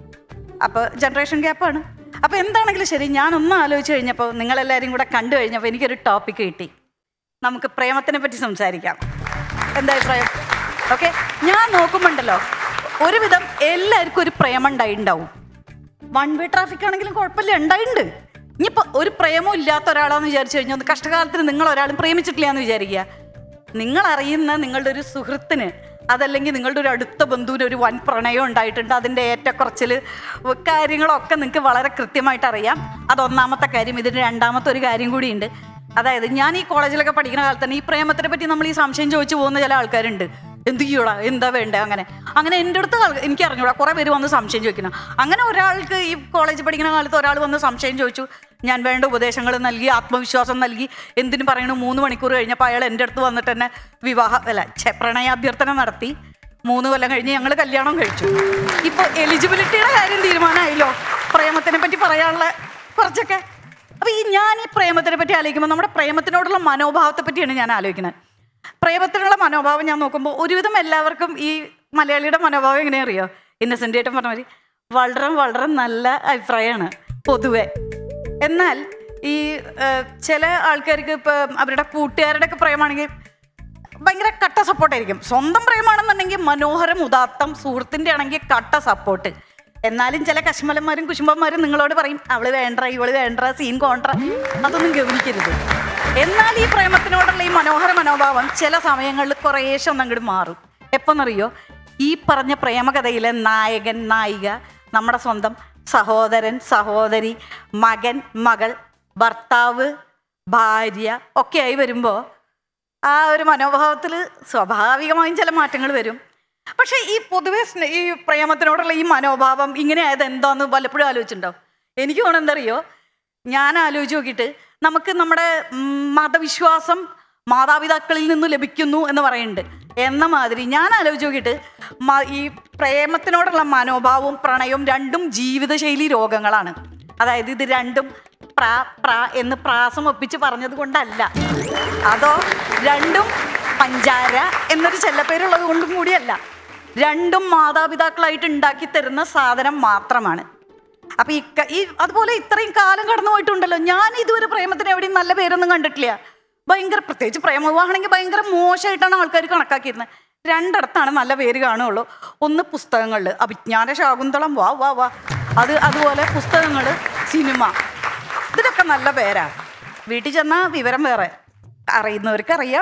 അപ്പോൾ ജനറേഷൻ ഗ്യാപ്പാണ് അപ്പോൾ എന്താണെങ്കിലും ശരി ഞാനൊന്ന് ആലോചിച്ച് കഴിഞ്ഞപ്പോൾ നിങ്ങളെല്ലാവരും കൂടെ കണ്ടു കഴിഞ്ഞപ്പോൾ എനിക്കൊരു ടോപ്പിക് കിട്ടി നമുക്ക് പ്രേമത്തിനെ പറ്റി സംസാരിക്കാം എന്താ അഭിപ്രായം ഓക്കെ ഞാൻ നോക്കുമ്പോണ്ടല്ലോ ഒരുവിധം എല്ലാവർക്കും ഒരു പ്രേമം ഉണ്ടായിട്ടുണ്ടാവും വൺ വേ ട്രാഫിക് ആണെങ്കിലും കുഴപ്പമില്ല ഉണ്ടായിട്ടുണ്ട് ഇനിയിപ്പോൾ ഒരു പ്രേമം ഇല്ലാത്ത ഒരാളാന്ന് വിചാരിച്ചു കഴിഞ്ഞാൽ ഒന്ന് കഷ്ടകാലത്തിന് നിങ്ങൾ ഒരാളും പ്രേമിച്ചിട്ടില്ല എന്ന് വിചാരിക്കുക നിങ്ങൾ അറിയുന്ന നിങ്ങളുടെ ഒരു സുഹൃത്തിന് അതല്ലെങ്കിൽ നിങ്ങളുടെ ഒരു അടുത്ത ബന്ധുവിന് ഒരു വൻ പ്രണയം ഉണ്ടായിട്ടുണ്ട് അതിൻ്റെ ഏറ്റക്കുറച്ചിൽ കാര്യങ്ങളൊക്കെ നിങ്ങൾക്ക് വളരെ കൃത്യമായിട്ട് അറിയാം അതൊന്നാമത്തെ കാര്യം ഇതിന് രണ്ടാമത്തെ ഒരു കാര്യം കൂടിയുണ്ട് അതായത് ഞാൻ ഈ കോളേജിലൊക്കെ പഠിക്കുന്ന കാലത്ത് തന്നെ ഈ പ്രേമത്തിനെ പറ്റി നമ്മൾ ഈ സംശയം ചോദിച്ചു പോകുന്ന ചില ആൾക്കാരുണ്ട് എന്ത് ചെയ്യൂടാ എന്താ വേണ്ടേ അങ്ങനെ അങ്ങനെ എൻ്റെ അടുത്ത് ആൾ- എനിക്ക് അറിഞ്ഞൂടാ കുറേ പേര് വന്ന് സംശയം ചോദിക്കണം അങ്ങനെ ഒരാൾക്ക് ഈ കോളേജ് പഠിക്കുന്ന കാലത്ത് ഒരാൾ വന്ന് സംശയം ചോദിച്ചു ഞാൻ വേണ്ട ഉപദേശങ്ങൾ നൽകി ആത്മവിശ്വാസം നൽകി എന്തിനു പറയണു മൂന്ന് മണിക്കൂർ കഴിഞ്ഞപ്പോൾ അയാൾ എൻ്റെ അടുത്ത് വന്നിട്ട് തന്നെ വിവാഹ അല്ല ഛെ, പ്രണയാഭ്യർത്ഥന നടത്തി മൂന്ന് കൊല്ലം കഴിഞ്ഞ് ഞങ്ങൾ കല്യാണം കഴിച്ചു ഇപ്പോൾ എലിജിബിലിറ്റിയുടെ കാര്യം തീരുമാനമായല്ലോ പ്രേമത്തിനെ പറ്റി പറയാനുള്ള കുറച്ചൊക്കെ അപ്പൊ ഈ ഞാൻ ഈ പ്രേമത്തിനെ പറ്റി ആലോചിക്കുമ്പോൾ നമ്മുടെ പ്രേമത്തിനോടുള്ള മനോഭാവത്തെ പറ്റിയാണ് ഞാൻ ആലോചിക്കുന്നത് പ്രേമത്തിനുള്ള മനോഭാവം ഞാൻ നോക്കുമ്പോൾ ഒരുവിധം എല്ലാവർക്കും ഈ മലയാളിയുടെ മനോഭാവം എങ്ങനെയാ അറിയോ ഇന്നസെൻ്റ് ആയിട്ടും പറഞ്ഞ മാതിരി വളരെ വളരെ നല്ല അഭിപ്രായമാണ് പൊതുവെ എന്നാൽ ഈ ഏഹ്, ചില ആൾക്കാർക്ക് ഇപ്പം അവരുടെ കൂട്ടുകാരുടെ ഒക്കെ പ്രേമാണെങ്കിൽ ഭയങ്കര കട്ട സപ്പോർട്ടായിരിക്കും സ്വന്തം പ്രേമാണെന്നുണ്ടെങ്കിൽ മനോഹരം ഉദാത്തം സുഹൃത്തിൻ്റെ ആണെങ്കിൽ കട്ട സപ്പോർട്ട് എന്നാലും ചില കശ്മലന്മാരും കുശുംബന്മാരും നിങ്ങളോട് പറയും അവള് വേണ്ട ഇവള് വേണ്ട സീൻ കോൺട്ര അതൊന്നും ഗവനിക്കരുത് എന്നാൽ ഈ പ്രേമത്തിനോടുള്ള ഈ മനോഹര മനോഭാവം ചില സമയങ്ങളിൽ കുറേശ്ശെ ഒന്ന് അങ്ങോട്ട് മാറും എപ്പോന്നറിയോ ഈ പറഞ്ഞ പ്രേമകഥയിലെ നായകൻ നായിക നമ്മുടെ സ്വന്തം സഹോദരൻ സഹോദരി മകൻ മകൾ ഭർത്താവ് ഭാര്യ ഒക്കെ ആയി വരുമ്പോൾ ആ ഒരു മനോഭാവത്തിൽ സ്വാഭാവികമായും ചില മാറ്റങ്ങൾ വരും പക്ഷേ ഈ പൊതുവെ സ്നേ- ഈ പ്രേമത്തിനോടുള്ള ഈ മനോഭാവം ഇങ്ങനെ ആയത് എന്താന്ന് പലപ്പോഴും ആലോചിച്ചിട്ടുണ്ടോ എനിക്ക് തോന്നുന്നത് എന്താ അറിയോ ഞാൻ ആലോചിച്ച് നോക്കിയിട്ട് നമുക്ക് നമ്മുടെ ഉം, മതവിശ്വാസം മാതാപിതാക്കളിൽ നിന്ന് ലഭിക്കുന്നു എന്ന് പറയുന്നുണ്ട് എന്ന മാതിരി ഞാൻ ആലോചിച്ച് നോക്കിയിട്ട് മ- ഈ പ്രേമത്തിനോടുള്ള മനോഭാവവും പ്രണയവും രണ്ടും ജീവിതശൈലി രോഗങ്ങളാണ് അതായത് ഇത് രണ്ടും പ്രാ പ്രാ എന്ന് പ്രാസം ഒപ്പിച്ച് പറഞ്ഞത് കൊണ്ടല്ല അതോ രണ്ടും പഞ്ചാര എന്നൊരു ചെല്ലപ്പേരുള്ളത് കൊണ്ടും കൂടിയല്ല രണ്ടും മാതാപിതാക്കളായിട്ട് ഉണ്ടാക്കി തരുന്ന സാധനം മാത്രമാണ് അപ്പൊ ഈ ക- ഈ അതുപോലെ ഇത്രയും കാലം കടന്നു പോയിട്ടുണ്ടല്ലോ ഞാൻ ഇതുവരെ പ്രേമത്തിന് എവിടെയും നല്ല പേരൊന്നും കണ്ടിട്ടില്ല ഭയങ്കര പ്രത്യേകിച്ച് പ്രേമവിവാഹമാണെങ്കിൽ ഭയങ്കര മോശമായിട്ടാണ് ആൾക്കാർ കണക്കാക്കിയിരുന്നത് രണ്ടിടത്താണ് നല്ല പേര് കാണുകയുള്ളൂ ഒന്ന് പുസ്തകങ്ങളിൽ അഭിജ്ഞാന ശാകുന്തളം വാ വാ വാ അത് അതുപോലെ പുസ്തകങ്ങൾ സിനിമ ഇതിനൊക്കെ നല്ല പേരാ വീട്ടിൽ ചെന്നാൽ വിവരം വേറെ അറിയുന്നവർക്ക് അറിയാം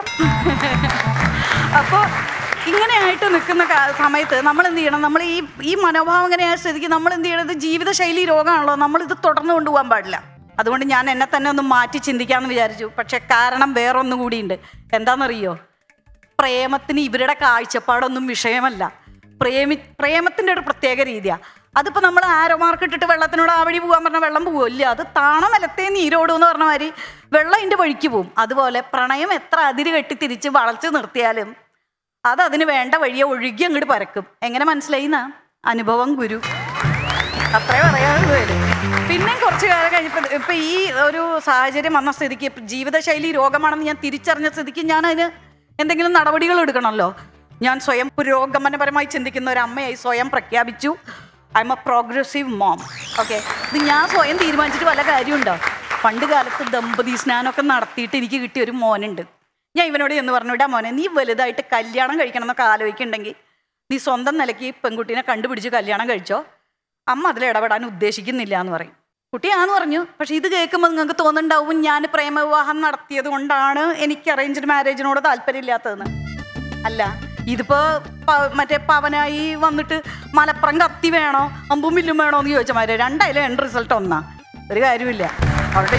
അപ്പോൾ ഇങ്ങനെയായിട്ട് നിൽക്കുന്ന കാ- സമയത്ത് നമ്മൾ എന്ത് ചെയ്യണം നമ്മൾ ഈ ഈ മനോഭാവം ഇങ്ങനെയായ സ്ഥിതിക്ക് നമ്മൾ എന്ത് ചെയ്യണം ഇത് ജീവിതശൈലി രോഗമാണല്ലോ നമ്മളിത് തുടർന്ന് കൊണ്ടുപോകാൻ പാടില്ല അതുകൊണ്ട് ഞാൻ എന്നെ തന്നെ ഒന്ന് മാറ്റി ചിന്തിക്കാമെന്ന് വിചാരിച്ചു പക്ഷെ കാരണം വേറൊന്നും കൂടിയുണ്ട് എന്താണെന്നറിയോ പ്രേമത്തിന് ഇവരുടെ കാഴ്ചപ്പാടൊന്നും വിഷയമല്ല പ്രേമി പ്രേമത്തിൻ്റെ ഒരു പ്രത്യേക രീതിയാണ് അതിപ്പോൾ നമ്മൾ ആരോ മാർക്ക് ഇട്ടിട്ട് വെള്ളത്തിനോട് ആ വഴി പോകാൻ പറഞ്ഞാൽ വെള്ളം പോകുമല്ല അത് താണമലത്തെ നീരോടും എന്ന് പറഞ്ഞ മാതിരി വെള്ളം അതിൻ്റെ വഴിക്ക് പോകും അതുപോലെ പ്രണയം എത്ര അതിര് കെട്ടി തിരിച്ച് വളച്ച് നിർത്തിയാലും അത് അതിന് വേണ്ട വഴിയെ ഒഴുകി അങ്ങോട്ട് പരക്കും എങ്ങനെ മനസ്സിലായിന്നാ അനുഭവം ഗുരു അത്രേ പറയാനുള്ളൂ അതില്. പിന്നെയും കുറച്ച് കാലം കഴിഞ്ഞപ്പോൾ ഇപ്പൊ ഈ ഒരു സാഹചര്യം വന്ന സ്ഥിതിക്ക് ഇപ്പൊ ജീവിതശൈലി രോഗമാണെന്ന് ഞാൻ തിരിച്ചറിഞ്ഞ സ്ഥിതിക്ക് ഞാൻ അതിന് എന്തെങ്കിലും നടപടികൾ എടുക്കണമല്ലോ ഞാൻ സ്വയം പുരോഗമനപരമായി ചിന്തിക്കുന്ന ഒരു അമ്മയായി സ്വയം പ്രഖ്യാപിച്ചു I'm a progressive mom okay ഇത് ഞാൻ സ്വയം തീരുമാനിച്ചിട്ട് വല്ല കാര്യമുണ്ടോ പണ്ട് കാലത്ത് ദമ്പതി സ്നാനമൊക്കെ നടത്തിയിട്ട് എനിക്ക് കിട്ടിയ ഒരു മോനുണ്ട് ഞാൻ ഇവനോട് എന്ന് പറഞ്ഞു ഇടാ മോനെ നീ വലുതായിട്ട് കല്യാണം കഴിക്കണം എന്നൊക്കെ ആലോചിക്കുന്നുണ്ടെങ്കിൽ നീ സ്വന്തം നിലയ്ക്ക് പെൺകുട്ടീനെ കണ്ടുപിടിച്ച് കല്യാണം കഴിച്ചോ അമ്മ അതിൽ ഇടപെടാൻ ഉദ്ദേശിക്കുന്നില്ല എന്ന് പറയും കുട്ടിയാന്ന് പറഞ്ഞു പക്ഷെ ഇത് കേൾക്കുമ്പോൾ നിങ്ങൾക്ക് തോന്നുന്നുണ്ടാവും ഞാൻ പ്രേമവിവാഹം നടത്തിയത് കൊണ്ടാണ് എനിക്ക് അറേഞ്ച്ഡ് മാരേജിനോട് താല്പര്യമില്ലാത്തതെന്ന് അല്ല ഇതിപ്പോ പ- മറ്റേ പവനായി വന്നിട്ട് മലപ്പുറം കത്തി വേണോ അമ്പും മില്ലും വേണോ എന്ന് ചോദിച്ച മാതിരി രണ്ടായാലും എൻ്റെ റിസൾട്ട് ഒന്നാ ഒരു കാര്യമില്ല അവിടെ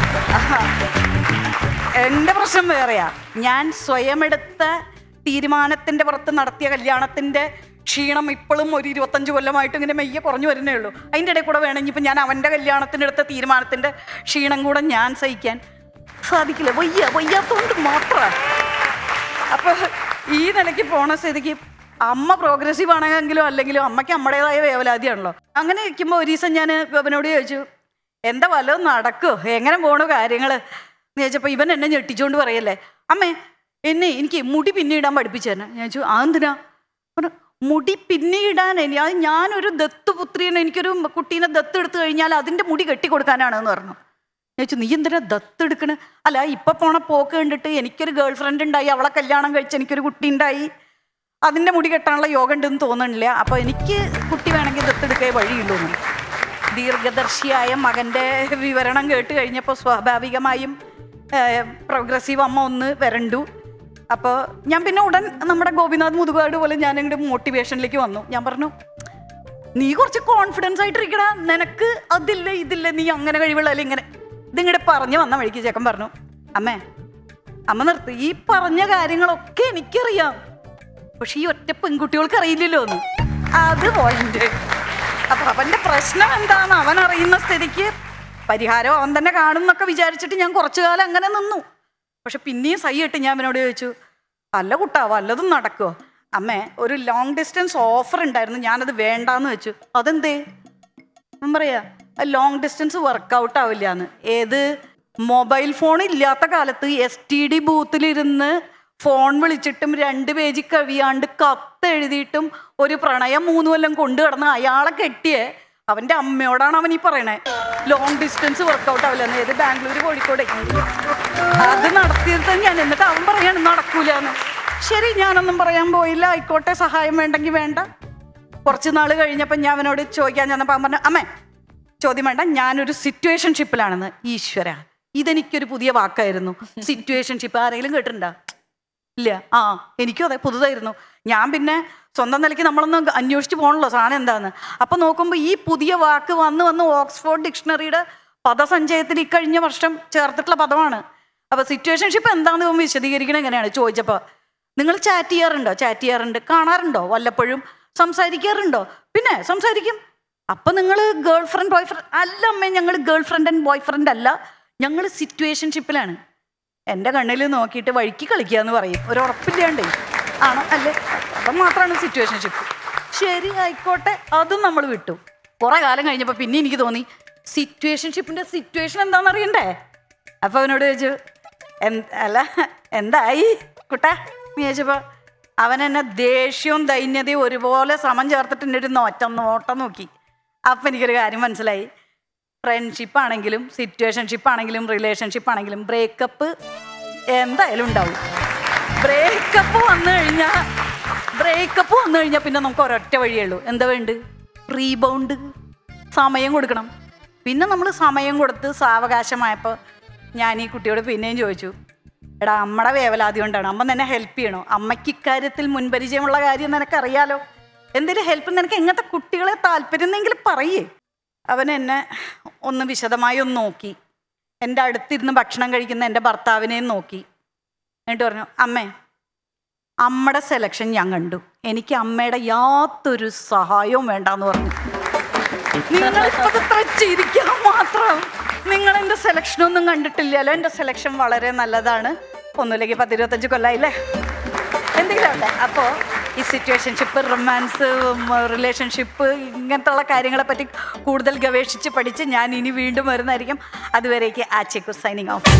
എൻ്റെ പ്രശ്നം വേറെയാ ഞാൻ സ്വയം എടുത്ത തീരുമാനത്തിന്റെ പുറത്ത് നടത്തിയ കല്യാണത്തിന്റെ ക്ഷീണം ഇപ്പോഴും ഒരു ഇരുപത്തഞ്ച് കൊല്ലമായിട്ട് ഇങ്ങനെ മെയ്യെ കുറഞ്ഞു വരുന്നേ ഉള്ളൂ അതിൻ്റെ ഇടയിൽ കൂടെ വേണമെങ്കിൽ ഇപ്പം ഞാൻ അവൻ്റെ കല്യാണത്തിന് എടുത്ത തീരുമാനത്തിന്റെ ക്ഷീണം കൂടെ ഞാൻ സഹിക്കാൻ സാധിക്കില്ല വയ്യ വയ്യാത്തതുകൊണ്ട് മാത്രമാണ് അപ്പൊ ഈ നിലയ്ക്ക് പോണ സ്ഥിതിക്ക് അമ്മ പ്രോഗ്രസീവ് ആണെങ്കിലും അല്ലെങ്കിലും അമ്മയ്ക്ക് അമ്മയുടേതായ വേവലാതിയാണല്ലോ അങ്ങനെ ഇരിക്കുമ്പോൾ ഒരു ദിവസം ഞാൻ ഗോപനോട് ചോദിച്ചു എന്താ വല്ലതും നടക്കുമോ എങ്ങനെ പോണു കാര്യങ്ങൾ എന്ന് ചോദിച്ചപ്പോൾ ഇവൻ എന്നെ ഞെട്ടിച്ചുകൊണ്ട് പറയല്ലേ അമ്മേ എന്നെ എനിക്ക് മുടി പിന്നിടാൻ പഠിപ്പിച്ചു തന്നെ ഞാൻ ചോദിച്ചു അതെന്തിനാ പറഞ്ഞു, മുടി പിന്നിടാൻ എനി- അത് ഞാനൊരു ദത്തുപുത്രിയാണ് എനിക്കൊരു കുട്ടീനെ ദത്തെടുത്ത് കഴിഞ്ഞാൽ അതിൻ്റെ മുടി കെട്ടിക്കൊടുക്കാനാണ് എന്ന് പറഞ്ഞു ഞാൻ ചോദിച്ചു നീ എന്തിനാ ദത്തെടുക്കണ് അല്ല ഇപ്പൊ പോണ പോക്ക് കണ്ടിട്ട് എനിക്കൊരു ഗേൾ ഫ്രണ്ട് ഉണ്ടായി അവളെ കല്യാണം കഴിച്ച് എനിക്കൊരു കുട്ടി ഉണ്ടായി അതിൻ്റെ മുടി കെട്ടാനുള്ള യോഗ ഉണ്ടെന്ന് തോന്നണില്ല അപ്പോൾ എനിക്ക് കുട്ടി വേണമെങ്കിൽ ദത്തെടുക്കേ വഴിയുള്ളൂ എന്ന്. ദീർഘദർശിയായ മകൻ്റെ വിവരണം കേട്ട് കഴിഞ്ഞപ്പോൾ സ്വാഭാവികമായും പ്രോഗ്രസീവ് അമ്മ ഒന്ന് വരണ്ടു അപ്പോൾ ഞാൻ പിന്നെ ഉടൻ നമ്മുടെ ഗോപിനാഥ് മുതുകാട് പോലെ ഞാൻ ഇങ്ങോട്ട് മോട്ടിവേഷനിലേക്ക് വന്നു ഞാൻ പറഞ്ഞു നീ കുറച്ച് കോൺഫിഡൻസ് ആയിട്ടിരിക്കടാ നിനക്ക് അതില്ല ഇതില്ല നീ അങ്ങനെ കഴിവുള്ള അല്ലെങ്കിൽ ഇങ്ങനെ ഇതിങ്ങടെ പറഞ്ഞു വന്ന വഴിക്ക് ചേക്കൻ പറഞ്ഞു അമ്മേ അമ്മ നിർത്തി ഈ പറഞ്ഞ കാര്യങ്ങളൊക്കെ എനിക്കറിയാം പക്ഷെ ഈ ഒറ്റ പെൺകുട്ടികൾക്ക് അറിയില്ലല്ലോ എന്ന് അത് പോയിന്റ് അപ്പൊ അവന്റെ പ്രശ്നം എന്താന്ന് അവൻ അറിയുന്ന സ്ഥിതിക്ക് പരിഹാരം അവൻ തന്നെ കാണും എന്നൊക്കെ വിചാരിച്ചിട്ട് ഞാൻ കുറച്ചു കാലം അങ്ങനെ നിന്നു പക്ഷെ പിന്നെയും സൈയിട്ട് ഞാൻ അവനോട് ചോദിച്ചു അല്ല കുട്ടാ വല്ലതും നടക്കുമോ അമ്മേ ഒരു ലോങ് ഡിസ്റ്റൻസ് ഓഫർ ഉണ്ടായിരുന്നു ഞാനത് വേണ്ടാന്ന് വെച്ചു അതെന്തേ ഞാൻ പറയാ ലോങ് ഡിസ്റ്റൻസ് വർക്കൗട്ട് ആവില്ല എന്ന് ഏത് മൊബൈൽ ഫോൺ ഇല്ലാത്ത കാലത്ത് എസ് ടി ഡി ബൂത്തിലിരുന്ന് ഫോൺ വിളിച്ചിട്ടും രണ്ട് പേജ് കവിയാണ്ട് കത്ത് എഴുതിയിട്ടും ഒരു പ്രണയം മൂന്ന് കൊല്ലം കൊണ്ടു കിടന്ന് അയാളെ കെട്ടിയേ അവന്റെ അമ്മയോടാണ് അവൻ ഈ പറയണേ ലോങ് ഡിസ്റ്റൻസ് വർക്കൗട്ട് ആവില്ല എന്ന് ഏത് ബാംഗ്ലൂർ കോഴിക്കോട് അത് നടത്തിയത് ഞാൻ എന്നിട്ട് അവൻ പറയാണ് നടക്കൂലെന്ന് ശരി ഞാനൊന്നും പറയാൻ പോയില്ല ആയിക്കോട്ടെ സഹായം വേണ്ടെങ്കിൽ വേണ്ട കുറച്ച് നാൾ കഴിഞ്ഞപ്പോൾ ഞാൻ അവനോട് ചോദിക്കാൻ ചെന്നപ്പോൾ അവൻ പറഞ്ഞു അമ്മേ ചോദ്യം വേണ്ട ഞാനൊരു സിറ്റുവേഷൻഷിപ്പിലാണെന്ന് ഈശ്വര ഇതെനിക്കൊരു പുതിയ വാക്കായിരുന്നു സിറ്റുവേഷൻഷിപ്പ് ആരെങ്കിലും കേട്ടിട്ടുണ്ടോ ഇല്ല ആ എനിക്കും അതെ പുതുതായിരുന്നു ഞാൻ പിന്നെ സ്വന്തം നിലയ്ക്ക് നമ്മളൊന്ന് അന്വേഷിച്ച് പോകണല്ലോ സാധനം എന്താന്ന് അപ്പൊ നോക്കുമ്പോൾ ഈ പുതിയ വാക്ക് വന്ന് വന്ന് ഓക്സ്ഫോർഡ് ഡിക്ഷണറിയുടെ പദസഞ്ചയത്തിൽ ഇക്കഴിഞ്ഞ വർഷം ചേർത്തിട്ടുള്ള പദമാണ് അപ്പൊ സിറ്റുവേഷൻഷിപ്പ് എന്താണെന്ന് ഇവൻ വിശദീകരിക്കണം എങ്ങനെയാണ് ചോദിച്ചപ്പോൾ നിങ്ങൾ ചാറ്റ് ചെയ്യാറുണ്ടോ ചാറ്റ് ചെയ്യാറുണ്ട് കാണാറുണ്ടോ വല്ലപ്പോഴും സംസാരിക്കാറുണ്ടോ പിന്നെ സംസാരിക്കും അപ്പൊ നിങ്ങൾ ഗേൾ ഫ്രണ്ട് ബോയ് ഫ്രണ്ട് അല്ല അമ്മേ ഞങ്ങൾ girlfriend and boyfriend അല്ല ഞങ്ങൾ സിറ്റുവേഷൻഷിപ്പിലാണ് എൻ്റെ കണ്ണിൽ നോക്കിയിട്ട് വഴിക്ക് കളിക്കുക എന്ന് പറയും ഒരു ഉറപ്പില്ലാണ്ടേ ആണോ അല്ലേ അപ്പം മാത്രമാണ് സിറ്റുവേഷൻഷിപ്പ് ശരി ആയിക്കോട്ടെ അതും നമ്മൾ വിട്ടു കുറെ കാലം കഴിഞ്ഞപ്പോൾ പിന്നെ എനിക്ക് തോന്നി സിറ്റുവേഷൻഷിപ്പിന്റെ സിറ്റുവേഷൻ എന്താണെന്ന് അറിയണ്ടേ അപ്പൊ അവനോട് ചോദിച്ചു "എന്ത്- അല്ല എന്തായി കുട്ടാ നീ ചോദിച്ചപ്പോ അവൻ എന്നെ ദേഷ്യവും ദൈന്യതയും ഒരുപോലെ സമം ചേർത്തിട്ട് എൻ്റെ ഒരു നോറ്റം നോട്ടം നോക്കി അപ്പൊ എനിക്കൊരു കാര്യം മനസ്സിലായി ഫ്രണ്ട്ഷിപ്പ് ആണെങ്കിലും സിറ്റുവേഷൻഷിപ്പ് ആണെങ്കിലും റിലേഷൻഷിപ്പ് ആണെങ്കിലും ബ്രേക്കപ്പ് എന്തായാലും ഉണ്ടാവും ബ്രേക്കപ്പ് വന്നു കഴിഞ്ഞാൽ ബ്രേക്കപ്പ് വന്നു കഴിഞ്ഞാൽ പിന്നെ നമുക്ക് ഒരൊറ്റ വഴിയേ ഉള്ളൂ എന്താ വേണ്ട റീബൗണ്ട് സമയം കൊടുക്കണം പിന്നെ നമ്മൾ സമയം കൊടുത്ത് സാവകാശമായപ്പോൾ ഞാൻ ഈ കുട്ടിയോട് പിന്നെയും ചോദിച്ചു എടാ അമ്മയുടെ വേവലാതി കൊണ്ടാണ് അമ്മ നിന്നെ ഹെൽപ്പ് ചെയ്യണോ അമ്മയ്ക്ക് ഇക്കാര്യത്തിൽ മുൻപരിചയമുള്ള കാര്യം നിനക്കറിയാലോ എന്തെങ്കിലും ഹെൽപ്പ് നിനക്ക് എങ്ങനത്തെ കുട്ടികളെ താല്പര്യം എന്നെങ്കിലും പറയേ അവൻ എന്നെ ഒന്ന് വിശദമായി ഒന്ന് നോക്കി എൻ്റെ അടുത്തിരുന്ന് ഭക്ഷണം കഴിക്കുന്ന എൻ്റെ ഭർത്താവിനെയും നോക്കി എന്നിട്ട് പറഞ്ഞു അമ്മേ അമ്മയുടെ സെലക്ഷൻ ഞാൻ കണ്ടു എനിക്ക് അമ്മയുടെ യാതൊരു സഹായവും വേണ്ടാന്ന് പറഞ്ഞു നിങ്ങളിപ്പോ ഇത്ര ചിരിക്കാൻ മാത്രം നിങ്ങൾ എൻ്റെ സെലക്ഷൻ ഒന്നും കണ്ടിട്ടില്ലല്ലോ എൻ്റെ സെലക്ഷൻ വളരെ നല്ലതാണ് ഒന്നുമില്ലെങ്കിൽ പത്തിരുപത്തഞ്ച് കൊല്ലായില്ലേ എന്തെങ്കിലും ഉണ്ട് അപ്പോൾ ഈ സിറ്റുവേഷൻഷിപ്പ് റൊമാൻസ് റിലേഷൻഷിപ്പ് ഇങ്ങനത്തെ ഉള്ള കാര്യങ്ങളെ പറ്റി കൂടുതൽ ഗവേഷിച്ച് പഠിച്ച് ഞാൻ ഇനി വീണ്ടും വരുന്നതായിരിക്കും അതുവരേക്ക് ആച്ചേക്കു signing off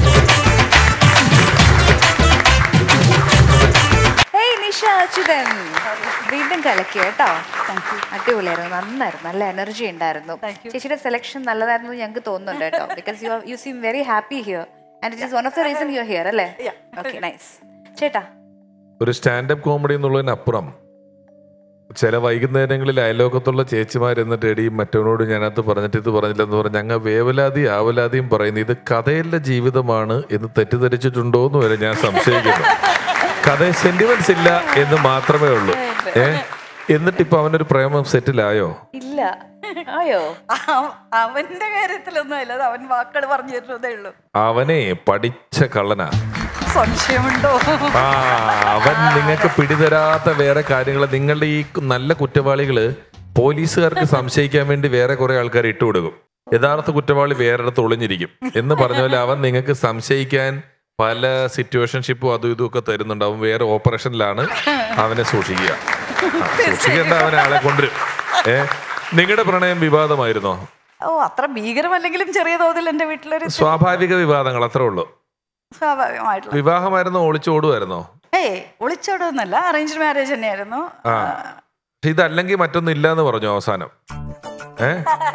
hey Nisha Achuthan വീണ്ടും കലക്കി കേട്ടോ അടിപൊളിയായിരുന്നു നന്നായിരുന്നു നല്ല എനർജി ഉണ്ടായിരുന്നു ചേച്ചിയുടെ സെലക്ഷൻ നല്ലതായിരുന്നു ഞങ്ങൾക്ക് തോന്നുന്നുണ്ട് കേട്ടോ because you you seem very happy here and it is one of the reason you here അല്ലേ ഓക്കെ നൈസ് ചേട്ടാ ഒരു സ്റ്റാൻഡപ്പ് കോമഡി എന്നുള്ളതിനപ്പുറം ചില വൈകുന്നേരങ്ങളിൽ അയലോക്കത്തുള്ള ചേച്ചിമാർ എന്നിട്ട് എടി മറ്റവനോട് ഞാനത് പറഞ്ഞിട്ട് ഇത് പറഞ്ഞില്ലെന്ന് പറഞ്ഞ് ഞങ്ങൾ വേവലാതി ആവലാതിയും പറയുന്നു ഇത് കഥയല്ല ജീവിതമാണ് എന്ന് തെറ്റിദ്ധരിച്ചിട്ടുണ്ടോ എന്ന് വരെ ഞാൻ സംശയിക്കുന്നു കഥ സെന്റിമെന്റ്സ് ഇല്ല എന്ന് മാത്രമേ ഉള്ളൂ ഏ എന്നിട്ട് ഇപ്പൊ അവനൊരു പ്രേമം സെറ്റിലായോ ഇല്ല ആയോ അവന്റെ കാര്യത്തിലൊന്നും അല്ല അത് അവൻ വാക്കുകൾ പറഞ്ഞു തരുന്നതേ ഉള്ളൂ അവനെ പഠിച്ച കള്ളനാ സംശയമുണ്ടോ ആ അവൻ നിങ്ങൾക്ക് പിടിതരാത്ത വേറെ കാര്യങ്ങൾ നിങ്ങളുടെ ഈ നല്ല കുറ്റവാളികള് പോലീസുകാർക്ക് സംശയിക്കാൻ വേണ്ടി വേറെ കുറെ ആൾക്കാർ ഇട്ടുകൊടുക്കും യഥാർത്ഥ കുറ്റവാളി വേറെടുത്ത് ഒളിഞ്ഞിരിക്കും എന്ന് പറഞ്ഞ പോലെ അവൻ നിങ്ങൾക്ക് സംശയിക്കാൻ പല സിറ്റുവേഷൻഷിപ്പും അതും ഇതും ഒക്കെ തരുന്നുണ്ട് അവൻ വേറെ ഓപ്പറേഷനിലാണ് അവനെ സൂക്ഷിക്കുക ആ, സൂക്ഷിക്കേണ്ട അവനെ ആളെ കൊണ്ടുവരും ഏ നിങ്ങളുടെ പ്രണയം വിവാദമായിരുന്നോ ഓ അത്ര ഭീകരമല്ലെങ്കിലും ചെറിയ തോതിൽ എൻ്റെ വീട്ടിലൊരു സ്വാഭാവിക വിവാദങ്ങൾ അത്രേ ഉള്ളൂ സ്വാഭാവികമായിട്ടുള്ള വിവാഹമായിരുന്നോ ഒളിച്ചോടുമായിരുന്നോ ഏയ് ഒളിച്ചോടൊന്നുമല്ല അറേഞ്ച് മാരേജ് തന്നെയായിരുന്നു ആ പക്ഷെ ഇതല്ലെങ്കിൽ മറ്റൊന്നും ഇല്ലാന്ന് പറഞ്ഞു അവസാനം ഏ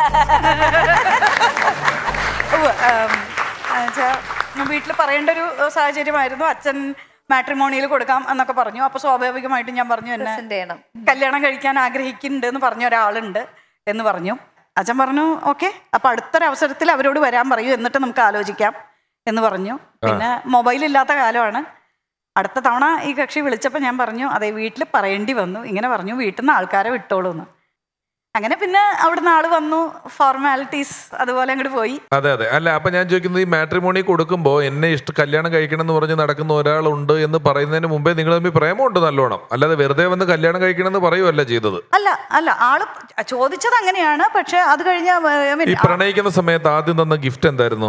വീട്ടിൽ പറയേണ്ട ഒരു സാഹചര്യമായിരുന്നു അച്ഛൻ മാട്രിമോണിയിൽ കൊടുക്കാം എന്നൊക്കെ പറഞ്ഞു അപ്പൊ സ്വാഭാവികമായിട്ടും ഞാൻ പറഞ്ഞു എന്നെ പ്രസന്റ് ചെയ്യണം കല്യാണം കഴിക്കാൻ ആഗ്രഹിക്കുന്നുണ്ട് എന്ന് പറഞ്ഞ ഒരാളുണ്ട് എന്ന് പറഞ്ഞു അച്ഛൻ പറഞ്ഞു ഓക്കെ അപ്പൊ അടുത്തൊരു അവസരത്തിൽ അവരോട് വരാൻ പറയൂ എന്നിട്ട് നമുക്ക് ആലോചിക്കാം എന്ന് പറഞ്ഞു പിന്നെ മൊബൈൽ ഇല്ലാത്ത കാലമാണ് അടുത്ത തവണ ഈ കക്ഷി വിളിച്ചപ്പോൾ ഞാൻ പറഞ്ഞു അതെ വീട്ടിൽ പറയേണ്ടി വന്നു ഇങ്ങനെ പറഞ്ഞു വീട്ടിൽ നിന്ന് ആൾക്കാരെ വിട്ടോളൂ എന്ന് അങ്ങനെ പിന്നെ അവിടുന്ന് ആള് വന്നു ഫോർമാലിറ്റീസ് അതുപോലെ അങ്ങോട്ട് പോയി അതെ അതെ അല്ല അപ്പൊ ഞാൻ ചോദിക്കുന്നത് ഈ മാട്രിമോണി കൊടുക്കുമ്പോ എന്നെ ഇഷ്ട കല്യാണം കഴിക്കണം എന്ന് പറഞ്ഞ് നടക്കുന്ന ഒരാളുണ്ട് എന്ന് പറയുന്നതിന് മുമ്പേ നിങ്ങൾ തമ്മിൽ പ്രേമമുണ്ട് നല്ലോണം അല്ലാതെ വെറുതെ വന്ന് കല്യാണം കഴിക്കണം എന്ന് പറയുമല്ല ചെയ്തത് അല്ല അല്ല ആള് ചോദിച്ചത് അങ്ങനെയാണ് പക്ഷെ അത് കഴിഞ്ഞ ഈ പ്രണയിക്കുന്ന സമയത്ത് ആദ്യം തന്ന ഗിഫ്റ്റ് എന്തായിരുന്നു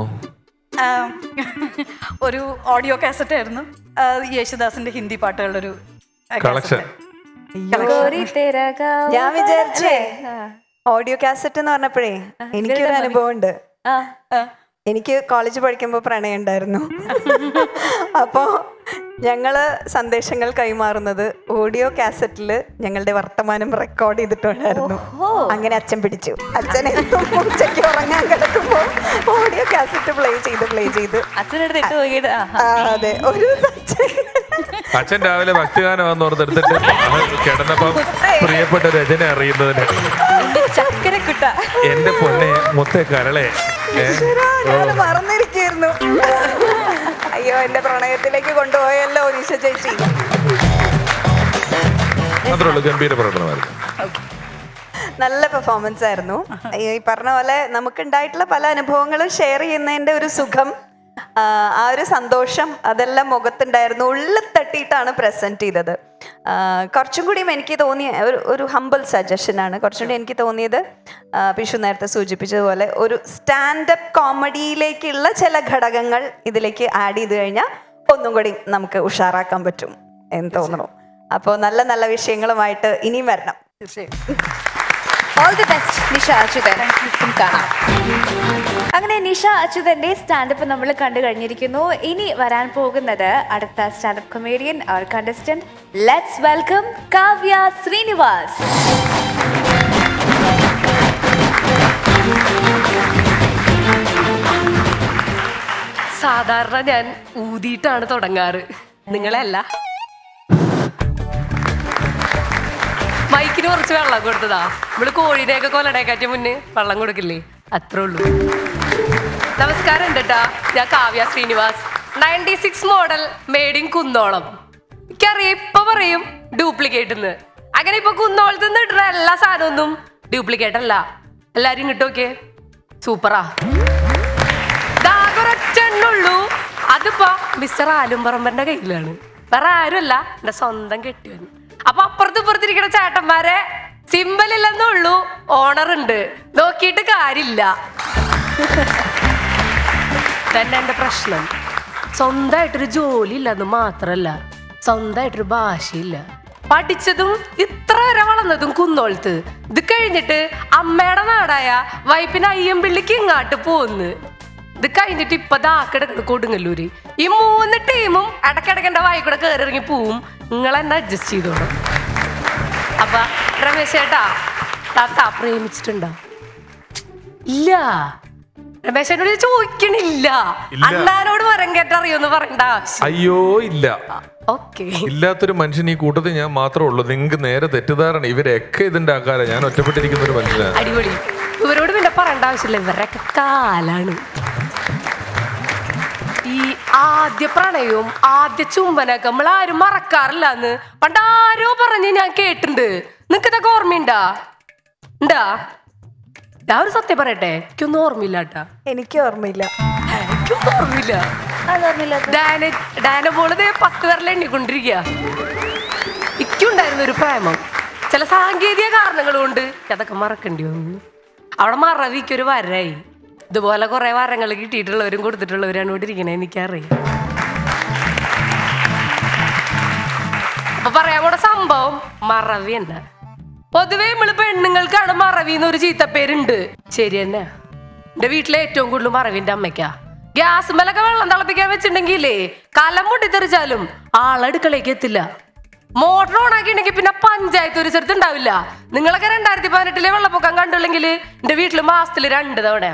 ഒരു ഓഡിയോ കാസറ്റ് ആയിരുന്നു ആ, യേശുദാസിന്റെ ഹിന്ദി പാട്ടുകളുടെ ഒരു കളക്ഷൻ ഗോരി തേരാ ഗാവ- ഞാൻ വിചാരിച്ചേ ആ. ഓഡിയോ കാസറ്റ് എന്ന് പറഞ്ഞപ്പോഴേ എനിക്കൊരു അനുഭവം ഉണ്ട് ആ. എനിക്ക് കോളേജ് പഠിക്കുമ്പോൾ പ്രണയം ഉണ്ടായിരുന്നു അപ്പോൾ ഞങ്ങള് സന്ദേശങ്ങൾ കൈമാറുന്നത് ഓഡിയോ കാസറ്റിൽ ഞങ്ങളുടെ വർത്തമാനം റെക്കോർഡ് ചെയ്തിട്ടുണ്ടായിരുന്നു അങ്ങനെ അച്ഛൻ പിടിച്ചു അച്ഛൻ എന്നും ഉച്ചയ്ക്ക് ഉറങ്ങാൻ കിടക്കുമ്പോൾ ഓഡിയോ കാസറ്റ് പ്ലേ ചെയ്ത് പ്ലേ ചെയ്ത് അച്ഛനടുത്ത് ഇട്ട് നോക്കിയിട്ട് ആ, ആ അതെ ഒരു ദിവസം അച്ഛൻ അച്ഛൻ രാവിലെ ഭക്തിഗാനമാന്ന് ഓർത്തെടുത്തിട്ട് കിടന്നപ്പം പ്രിയപ്പെട്ട രചന അറിയുന്നതിന് ചക്കര കുട്ട എന്റെ പൊന്നെ മുത്തേ കരളെ ഏ ഈശ്വരാ, ഞാനത് മറന്നിരിക്കുന്നു അയ്യോ എന്റെ പ്രണയത്തിലേക്ക് കൊണ്ടുപോയല്ലോ നിശ ചേച്ചി മാത്രമേ ഉള്ളൂ ഗംഭീര പ്രകടനമായിരുന്നു നല്ല പെർഫോമൻസ് ആയിരുന്നു ഈ പറഞ്ഞ പോലെ നമുക്ക് ഉണ്ടായിട്ടുള്ള പല അനുഭവങ്ങളും ഷെയർ ചെയ്യുന്നതിന്റെ ഒരു സുഖം ആ ഒരു സന്തോഷം അതെല്ലാം മുഖത്തുണ്ടായിരുന്നു ഉള്ളിൽ തട്ടിയിട്ടാണ് പ്രസന്റ് ചെയ്തത് ആ, കുറച്ചും കൂടിയും എനിക്ക് തോന്നിയ ഒരു ഒരു ഹമ്പിൾ സജഷനാണ് കുറച്ചും കൂടി എനിക്ക് തോന്നിയത് ആ, പിഷു നേരത്തെ സൂചിപ്പിച്ചതുപോലെ ഒരു സ്റ്റാൻഡപ്പ് കോമഡിയിലേക്കുള്ള ചില ഘടകങ്ങൾ ഇതിലേക്ക് ആഡ് ചെയ്ത് കഴിഞ്ഞാൽ ഒന്നും കൂടി നമുക്ക് ഉഷാറാക്കാൻ പറ്റും എന്ന് തോന്നുന്നു അപ്പോൾ നല്ല നല്ല വിഷയങ്ങളുമായിട്ട് ഇനിയും വരണം all the best Nisha Achuthan കാണാം അങ്ങനെ നിഷ അച്യുതന്റെ സ്റ്റാൻഡപ്പ് നമ്മൾ കണ്ടു കഴിഞ്ഞിരിക്കുന്നു ഇനി വരാൻ പോകുന്നത് അടുത്ത സ്റ്റാൻഡപ്പ് കൊമേഡിയൻ അവർ contestant let's welcome Kavya Srinivas സാധാരണ ഞാൻ ഊതിയിട്ടാണ് തുടങ്ങാറ് നിങ്ങളല്ല മൈക്കിന് കുറച്ച് വെള്ളം കൊടുത്തതാ നമ്മള് കോഴിനെയൊക്കെ കൊല്ലടേക്കാറ്റ മുന്നേ വെള്ളം കൊടുക്കില്ലേ അത്രേ ഉള്ളൂ നമസ്കാരം ഉണ്ട് ട്ടാ. ഞാൻ Kavya Srinivas ninety six model made in കുന്നോളം എനിക്കറിയാം ഇപ്പൊ പറയും ഡ്യൂപ്ലിക്കേറ്റ് എന്ന് അങ്ങനെ ഇപ്പൊ കുന്നോളത്ത് നിന്ന് ഇടുന്ന എല്ലാ സാധനമൊന്നും ഡ്യൂപ്ലിക്കേറ്റ് അല്ല എല്ലാരും ഇങ്ങോട്ട് നോക്കിയേ സൂപ്പറാ ദാഗൊരൊറ്റെണ്ണുള്ളൂ അതിപ്പോ മിസ്റ്റർ ആലുംപറമ്പന്റെ കയ്യിലാണ് വേറെ ആരുമല്ല എന്റെ സ്വന്തം കെട്ടിയവൻ അപ്പൊ അപ്പുറത്ത് ഇപ്പുറത്തിരിക്കുന്ന ചേട്ടന്മാരെ സിമ്പൽ ഇല്ലെന്നുള്ളൂ ഓണർ ഉണ്ട് നോക്കിയിട്ട് കാര്യമില്ല തന്നെ എന്റെ പ്രശ്നം സ്വന്തമായിട്ടൊരു ജോലി ഇല്ലെന്ന് മാത്രല്ല സ്വന്തമായിട്ടൊരു ഭാഷയില്ല പഠിച്ചതും ഇത്ര വരെ വളർന്നതും കുന്നോളത്ത് ഇത് കഴിഞ്ഞിട്ട് അമ്മയുടെ നാടായ വൈപ്പിന് അയ്യമ്പിള്ളിക്ക് ഇങ്ങാട്ട് പോന്ന് ഇത് കഴിഞ്ഞിട്ട് ഇപ്പൊ ദാക്കെടുക്കണ കൊടുങ്ങല്ലൂര് ഈ മൂന്ന് ടീമും ഇടക്കിടക്കൻ്റെ വായി കൂടെ കയറി ഇറങ്ങി പോവും നിങ്ങൾ എന്നെ അഡ്ജസ്റ്റ് ചെയ്തോളും അപ്പൊ രമേശ് ചേട്ടാ താത്ത പ്രേമിച്ചിട്ടുണ്ടോ ഇല്ല രമേശനോട് ഇത് ചോദിക്കണില്ല ഇല്ല. അണ്ണാനോട് മരം കേട്ടറിയോന്ന് പറയണ്ട ആവശ്യം അയ്യോ ഇല്ല ഓക്കെ ഇല്ലാത്തൊരു മനുഷ്യൻ ഈ കൂട്ടത്തിൽ ഞാൻ മാത്രമേ ഉള്ളൂ നിങ്ങൾക്ക് നേരെ തെറ്റിദ്ധാരണ ഇവരൊക്കെ ഇതിന്റെ ആക്കാരം ഞാൻ ഒറ്റപ്പെട്ടിരിക്കുന്ന ഒരു മനുഷ്യനാണ് അടിപൊളി ഇവരോട് പിന്നെ പറയേണ്ട ആവശ്യമില്ല ഇവരൊക്കെ കാലാണ് ഈ ആദ്യ പ്രണയവും ആദ്യ ചുംബനൊക്കെ നമ്മൾ ആരും മറക്കാറില്ല എന്ന് പണ്ട് ആരോ പറഞ്ഞ് ഞാൻ കേട്ടിട്ടുണ്ട് നിനക്ക് ഇതൊക്കെ ഓർമ്മയുണ്ടാ ഉണ്ടാ ഞാൻ ഒരു സത്യം പറയട്ടെ എനിക്കൊന്നും ഓർമ്മയില്ല കേട്ടാ എനിക്ക് ഓർമ്മയില്ല എനിക്കൊന്നും ഓർമ്മയില്ല ഡാന ഡാന പോളത് പത്ത് പേരിൽ എണ്ണിക്കൊണ്ടിരിക്കുക ഇക്കുണ്ടായിരുന്ന ഒരു പ്രേമം ചില സാങ്കേതിക കാരണങ്ങൾ കൊണ്ട് അതൊക്കെ മറക്കേണ്ടി വന്നു അവിടെ മറവിക്കൊരു വരായി ഇതുപോലെ കുറെ വരങ്ങൾ കിട്ടിയിട്ടുള്ളവരും കൊടുത്തിട്ടുള്ളവരാണ് ഇവിടെ ഇരിക്കണേ എനിക്കറിയാം അപ്പൊ പറയാൻ കൂടെ സംഭവം മറവി തന്നെ പൊതുവേ നമ്മള് പെണ്ണുങ്ങൾക്കാണ് മറവി എന്നൊരു ചീത്തപ്പേരുണ്ട് ശരി തന്നെ എന്റെ വീട്ടിലെ ഏറ്റവും കൂടുതൽ മറവിന്റെ അമ്മയ്ക്കാ ഗ്യാസ് മേലൊക്കെ വെള്ളം തിളപ്പിക്കാൻ വെച്ചിട്ടുണ്ടെങ്കിലേ കലം പൊട്ടിത്തെറിച്ചാലും ആളടുക്കളേക്ക് എത്തില്ല മോട്ടർ ഓൺ ആക്കിയിട്ടുണ്ടെങ്കിൽ പിന്നെ പഞ്ചായത്ത് ഒരു സ്ഥലത്ത് ഉണ്ടാവില്ല നിങ്ങളൊക്കെ രണ്ടായിരത്തി പതിനെട്ടിലെ വെള്ളപ്പൊക്കം കണ്ടുള്ളെങ്കിൽ എന്റെ വീട്ടില് മാസത്തില് രണ്ട് തവണ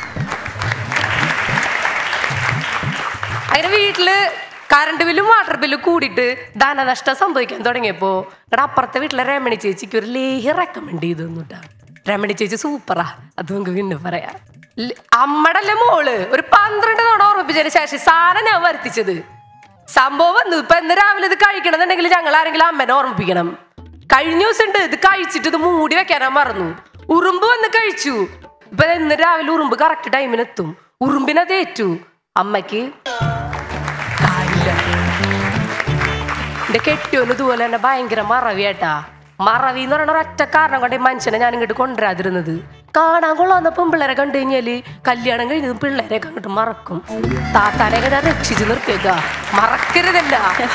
അങ്ങനെ വീട്ടില് കറണ്ട് ബില്ലും വാട്ടർ ബില്ലും കൂടിയിട്ട് ധനനഷ്ടം സംഭവിക്കാൻ തുടങ്ങിയപ്പോ ഇവിടെ അപ്പുറത്തെ വീട്ടിലെ രമണി ചേച്ചിക്ക് ഒരു ലേഹ്യ റെക്കമെൻഡ് ചെയ്തു തന്നുട്ടാ രമണി ചേച്ചി സൂപ്പറാ അത് നമുക്ക് പിന്നെ പറയാം ല- അമ്മടല്ലേ മോള് ഒരു പന്ത്രണ്ട് തവണ ഓർമ്മിപ്പിച്ചതിന് ശേഷം സാധനം ഞാൻ വരുത്തിച്ചത് സംഭവം വന്നു ഇപ്പൊ ഇന്ന് രാവിലെ ഇത് കഴിക്കണമെന്നുണ്ടെങ്കിൽ ഞങ്ങൾ ആരെങ്കിലും അമ്മനെ ഓർമ്മിപ്പിക്കണം കഴിഞ്ഞ ദിവസം ഉണ്ട് ഇത് കഴിച്ചിട്ട് ഇത് മൂടി വെക്കാനാ മറന്നു ഉറുമ്പ് വന്ന് കഴിച്ചു ഇപ്പൊ ഇന്ന് രാവിലെ ഉറുമ്പ് കറക്റ്റ് ടൈമിന് എത്തും ഉറുമ്പിനത് ഏറ്റു അമ്മയ്ക്ക് കാര്യമില്ല. എന്റെ കെട്ടിയോന് ഇതുപോലെ തന്നെ ഭയങ്കര മറവിയാട്ടാ മറവി എന്ന് പറയുന്ന ഒരൊറ്റ കാരണം കൊണ്ട് ഈ മനുഷ്യനെ ഞാൻ ഇങ്ങോട്ട് കൊണ്ടുവരാതിരുന്നത് കാണാൻ കൊള്ളാവുന്ന പെൺപിള്ളേരെ കണ്ടു കഴിഞ്ഞാല് കല്യാണം കഴിഞ്ഞതും പിള്ളേരെയൊക്കെ അങ്ങോട്ട് മറക്കും താത്താനെയൊക്കെ ഞാൻ രക്ഷിച്ചു നിർത്തിയേക്ക മറക്കരുതല്ല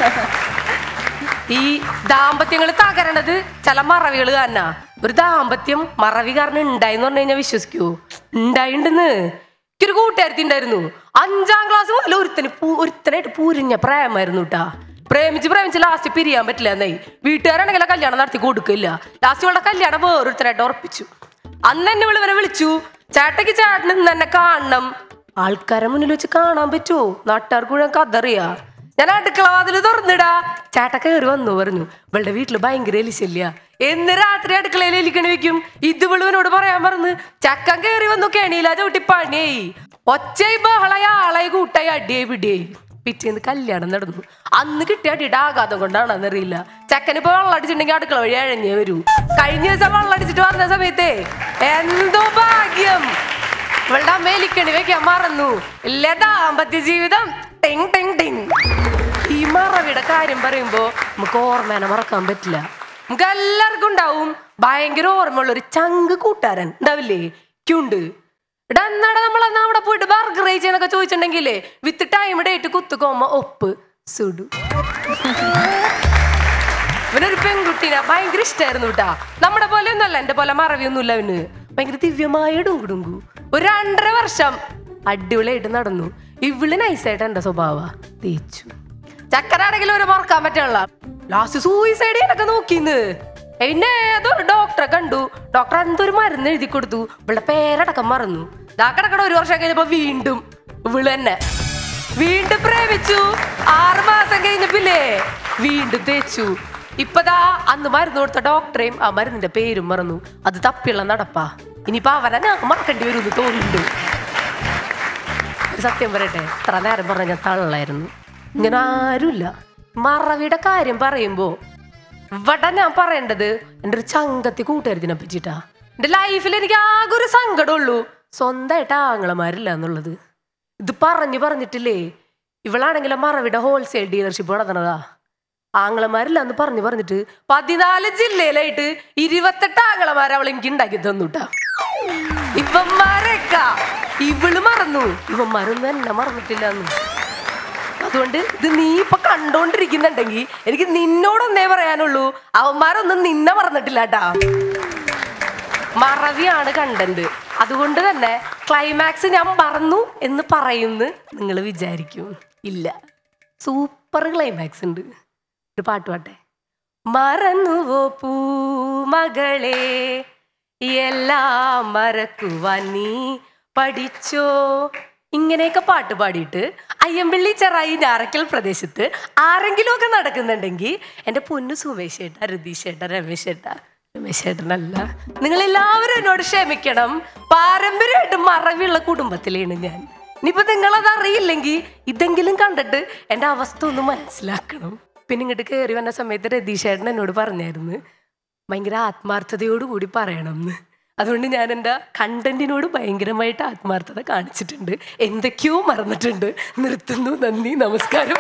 ഈ ദാമ്പത്യങ്ങൾ തകരണത് ചില മറവികൾ കാരണ ഒരു ദാമ്പത്യം മറവി കാരണം ഉണ്ടായി എന്ന് പറഞ്ഞു കഴിഞ്ഞാൽ വിശ്വസിക്കൂ ഉണ്ടായിണ്ടെന്ന് എനിക്കൊരു കൂട്ടുകാരത്തി ഉണ്ടായിരുന്നു അഞ്ചാം ക്ലാസ് മുതൽ ഒരുത്തന് പൂ- ഒരുത്തനായിട്ട് പൂരിഞ്ഞ പ്രേമായിരുന്നു കേട്ടാ പ്രേമിച്ച് പ്രേമിച്ച് ലാസ്റ്റ് പിരിയാൻ പറ്റില്ല എന്നായി വീട്ടുകാരാണെങ്കിൽ ആ കല്യാണം നടത്തി കൊടുക്കില്ല ലാസ്റ്റ് ഇവളുടെ കല്യാണം വേറൊരുത്തനായിട്ട് ഉറപ്പിച്ചു അന്ന് എന്നെ ഇവള് ഇവരെ വിളിച്ചു ചേട്ടയ്ക്ക് ചേട്ടന് ഇന്ന് എന്നെ കാണണം ആൾക്കാരെ മുന്നിൽ വെച്ച് കാണാൻ പറ്റുമോ നാട്ടുകാർക്ക് മുഴുവൻ കതറിയാ ഞാൻ അടുക്കള വാതിൽ തുറന്നിടാ ചേട്ട കയറി വന്നു പറഞ്ഞു ഇവളുടെ വീട്ടില് ഭയങ്കര എലിശല്യ എന്ന് രാത്രി അടുക്കളയിൽ എലിക്കണി വെക്കും ഇത് ഇവളുവിനോട് പറയാൻ പറഞ്ഞു ചക്കൻ കയറി വന്നു കെണിയില്ല ചവിട്ടി പണിയായി ഒച്ചയായി ബഹളായി ആളായി കൂട്ടായി അടിയായി പിടിയായി പിറ്റേന്ന് കല്യാണം നടന്നു അന്ന് കിട്ടിയ അടിയുടെ ആഘാതം കൊണ്ടാണെന്നറിയില്ല ചക്കനിപ്പോ വെള്ളം അടിച്ചിട്ടുണ്ടെങ്കിൽ അടുക്കള വഴി അഴഞ്ഞേ വരൂ കഴിഞ്ഞ ദിവസം വെള്ളം അടിച്ചിട്ട് വന്ന സമയത്തേ എന്തോ ഭാഗ്യം ഇവളുടെ അമ്മ എലിക്കണി വെക്കാൻ മറന്നു ഇല്ല ദാമ്പത്യ ജീവിതം ടിങ് ടിങ് ടിങ് ഈ മറവിയുടെ കാര്യം പറയുമ്പോ നമുക്ക് ഓർമ്മേനെ മറക്കാൻ പറ്റില്ല നമുക്ക് എല്ലാവർക്കും ഉണ്ടാവും ഭയങ്കര ഓർമ്മയുള്ള ഒരു ചങ്ക് കൂട്ടുകാരൻ ഉണ്ടാവില്ലേ ക്യുണ്ട് എടാ എന്നാടാ നമ്മൾ അന്ന് അവിടെ പോയിട്ട് ബർഗർ കഴിച്ചെന്നൊക്കെ ചോദിച്ചിട്ടുണ്ടെങ്കിലേ വിത്ത് ടൈം ഡേറ്റ് കുത്തുക്കോമ്മ ഒപ്പ് സുഡു ഇവനൊരു പെൺകുട്ടീനെ ഭയങ്കര ഇഷ്ടമായിരുന്നു കേട്ടാ നമ്മുടെ പോലെ ഒന്നല്ല എന്റെ പോലെ മറവിയൊന്നുമില്ല അവന് ഭയങ്കര ദിവ്യമായ ഡുങ്കുടുങ്കു ഒരു രണ്ടര വർഷം അടിപൊളിയായിട്ട് നടന്നു ഇവള് നൈസായിട്ട് എന്റെ സ്വഭാവ തേച്ചു ചക്കരാണെങ്കിലും ഒരു മറക്കാൻ പറ്റുള്ള ലാസ്റ്റ് സൂയിസൈഡ് ചെയ്യാനൊക്കെ നോക്കിന്ന് പിന്നെ ഏതൊരു ഡോക്ടറെ കണ്ടു ഡോക്ടർ എന്തൊരു മരുന്ന് എഴുതി കൊടുത്തു ഇവളുടെ പേരടക്കം മറന്നു ദാ കിടക്കട ഒരു വർഷം കഴിഞ്ഞപ്പോ വീണ്ടും ഇവള് തന്നെ വീണ്ടും പ്രേമിച്ചു ആറ് മാസം കഴിഞ്ഞപ്പില്ലേ വീണ്ടും തേച്ചു ഇപ്പതാ അന്ന് മരുന്ന് കൊടുത്ത ഡോക്ടറെയും ആ മരുന്നിന്റെ പേരും മറന്നു അത് തപ്പിയുള്ള നടപ്പാ ഇനിയിപ്പൊ അവനെ ഞാൻ മറക്കേണ്ടി വരും തോന്നുന്നുണ്ട് ഒരു സത്യം പറയട്ടെ ഇത്ര നേരം പറഞ്ഞ ഞാൻ തള്ളായിരുന്നു ഇങ്ങനെ ആരുമില്ല മറവിയുടെ കാര്യം പറയുമ്പോ ഇവിടെ ഞാൻ പറയേണ്ടത് എൻ്റെ ഒരു ചങ്കത്തി കൂട്ടുകാരത്തിനെ പറ്റിട്ടാ എൻ്റെ ലൈഫിൽ എനിക്ക് ആകെ ഒരു സങ്കടമുള്ളൂ സ്വന്തമായിട്ട് ആങ്ങളമാരില്ല എന്നുള്ളത് ഇത് പറഞ്ഞു പറഞ്ഞിട്ടില്ലേ ഇവളാണെങ്കിലും മറവിയുടെ ഹോൾസെയിൽ ഡീലർഷിപ്പ് നടന്നതാ ആങ്ങളമാരില്ല എന്ന് പറഞ്ഞു പറഞ്ഞിട്ട് പതിനാല് ജില്ലയിലായിട്ട് ഇരുപത്തെട്ട് ആങ്ങളമാർ അവൾ എനിക്ക് ഉണ്ടാക്കി തന്നുട്ടാ ഇവന്മാരൊക്കെ ഇവള് മറന്നു ഇവന്മാരൊന്നും എന്നെ മറന്നിട്ടില്ല എന്ന് അതുകൊണ്ട് ഇത് നീ ഇപ്പൊ കണ്ടോണ്ടിരിക്കുന്നുണ്ടെങ്കിൽ എനിക്ക് നിന്നോടൊന്നേ പറയാനുള്ളൂ അവന്മാരൊന്നും നിന്നെ മറന്നിട്ടില്ല കേട്ടാ മറവിയാണ് കണ്ടന്റ് അതുകൊണ്ട് തന്നെ ക്ലൈമാക്സ് ഞാൻ മറന്നു എന്ന് പറയുന്നു നിങ്ങൾ വിചാരിക്കും ഇല്ല സൂപ്പർ ക്ലൈമാക്സ് ഉണ്ട് ഒരു പാട്ട് പാട്ടെ മറന്നുവോ പൂമകളെ എല്ലാം മറക്കുവാൻ നീ പഠിച്ചോ ഇങ്ങനെയൊക്കെ പാട്ട് പാടിയിട്ട് അയ്യമ്പള്ളി ചെറായി ഞാറക്കൽ പ്രദേശത്ത് ആരെങ്കിലും ഒക്കെ നടക്കുന്നുണ്ടെങ്കിൽ എൻ്റെ പൊന്നു സുമേഷ് ഏട്ട രതീഷ് ഏട്ട രമേശ് ഏട്ട രമേശ് ഏട്ടനല്ല നിങ്ങൾ എല്ലാവരും എന്നോട് ക്ഷമിക്കണം പാരമ്പര്യമായിട്ട് മറവിയുള്ള കുടുംബത്തിലാണ് ഞാൻ ഇനിയിപ്പോ നിങ്ങളത് അറിയില്ലെങ്കിൽ ഇതെങ്കിലും കണ്ടിട്ട് എൻ്റെ അവസ്ഥ ഒന്ന് മനസ്സിലാക്കണം പിന്നെ ഇങ്ങോട്ട് കയറി വന്ന സമയത്ത് രതീഷ് ഏട്ടൻ എന്നോട് പറഞ്ഞായിരുന്നു ഭയങ്കര ആത്മാർത്ഥതയോടുകൂടി പറയണം എന്ന് അതുകൊണ്ട് ഞാൻ എൻ്റെ കണ്ടന്റിനോട് ഭയങ്കരമായിട്ട് ആത്മാർത്ഥത കാണിച്ചിട്ടുണ്ട് എന്തൊക്കെയോ മറന്നിട്ടുണ്ട് നിർത്തുന്നു നന്ദി നമസ്കാരം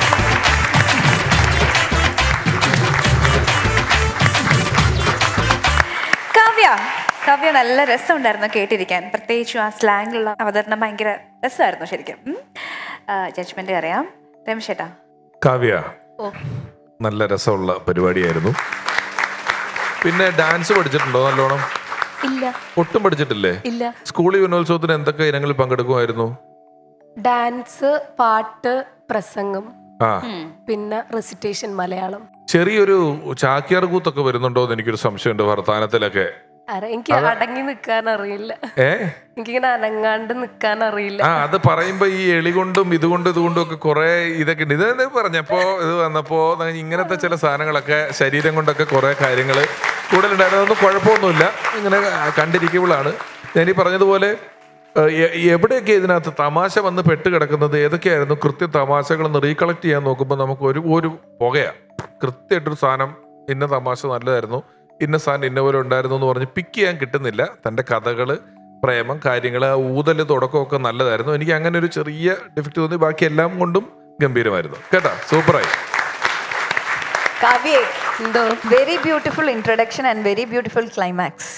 കാവ്യ കാവ്യ നല്ല രസമുണ്ടായിരുന്നു കേട്ടിരിക്കാൻ പ്രത്യേകിച്ചും ആ സ്ലാങ്ങിലുള്ള അവതരണം ഭയങ്കര രസമായിരുന്നു ശരിക്കും ജഡ്ജ്മെന്റ് അറിയാം രമേശേട്ടാ കാവ്യ നല്ല രസമുള്ള പരിപാടിയായിരുന്നു പിന്നെ ഡാൻസ് പഠിച്ചിട്ടുണ്ടോ നല്ലോണം ഇല്ല ഒട്ടും പഠിച്ചിട്ടില്ലേ ഇല്ല സ്കൂൾ യുവനോത്സവത്തിന് എന്തൊക്കെ ഇനങ്ങളിൽ പങ്കെടുക്കുമായിരുന്നു ഡാൻസ് പാട്ട് പ്രസംഗം ആ പിന്നെ റെസിറ്റേഷൻ മലയാളം ചെറിയൊരു ചാക്യാർ കൂത്തൊക്കെ വരുന്നുണ്ടോ എന്ന് എനിക്കൊരു സംശയമുണ്ട് വർത്താനത്തിലൊക്കെ അര എനിക്ക് അടങ്ങി നിൽക്കാൻ അറിയില്ല ഏ എനിക്കിങ്ങനെ അനങ്ങാണ്ട് നിൽക്കാൻ അറിയില്ല ആ അത് പറയുമ്പോ ഈ എളി കൊണ്ടും ഇതുകൊണ്ടും ഇതുകൊണ്ടും ഒക്കെ കുറെ ഇതൊക്കെ ഉണ്ട് ഇത് പറഞ്ഞപ്പോ ഇത് വന്നപ്പോ ന- ഇങ്ങനത്തെ ചില സാധനങ്ങളൊക്കെ ശരീരം കൊണ്ടൊക്കെ കുറെ കാര്യങ്ങൾ കൂടുതലുണ്ടായിരുന്നു അതൊന്നും കുഴപ്പമൊന്നുമില്ല ഇങ്ങനെ കണ്ടിരിക്കുമ്പോഴാണ് ഞാൻ ഈ പറഞ്ഞതുപോലെ ഏഹ്, എ- എവിടെയൊക്കെ ഇതിനകത്ത് തമാശ വന്ന് പെട്ട് കിടക്കുന്നത് ഏതൊക്കെയായിരുന്നു കൃത്യ തമാശകളൊന്ന് റീകളക്ട് ചെയ്യാൻ നോക്കുമ്പോൾ നമുക്ക് ഒരു ഒരു പുകയാ കൃത്യമായിട്ടൊരു സാധനം ഇന്ന തമാശ നല്ലതായിരുന്നു ഇന്ന സാധനം ഇന്ന പോലെ ഉണ്ടായിരുന്നു എന്ന് പറഞ്ഞ് പിക്ക് ചെയ്യാൻ കിട്ടുന്നില്ല തൻ്റെ കഥകള് പ്രേമം കാര്യങ്ങൾ ആ ഊതല് തുടക്കമൊക്കെ നല്ലതായിരുന്നു എനിക്ക് അങ്ങനെ ഒരു ചെറിയ ഡിഫക്റ്റ് തോന്നി ബാക്കി എല്ലാം കൊണ്ടും ഗംഭീരമായിരുന്നു കേട്ടാ സൂപ്പറായി കാവ്യേ എന്തോ very beautiful introduction and very beautiful climax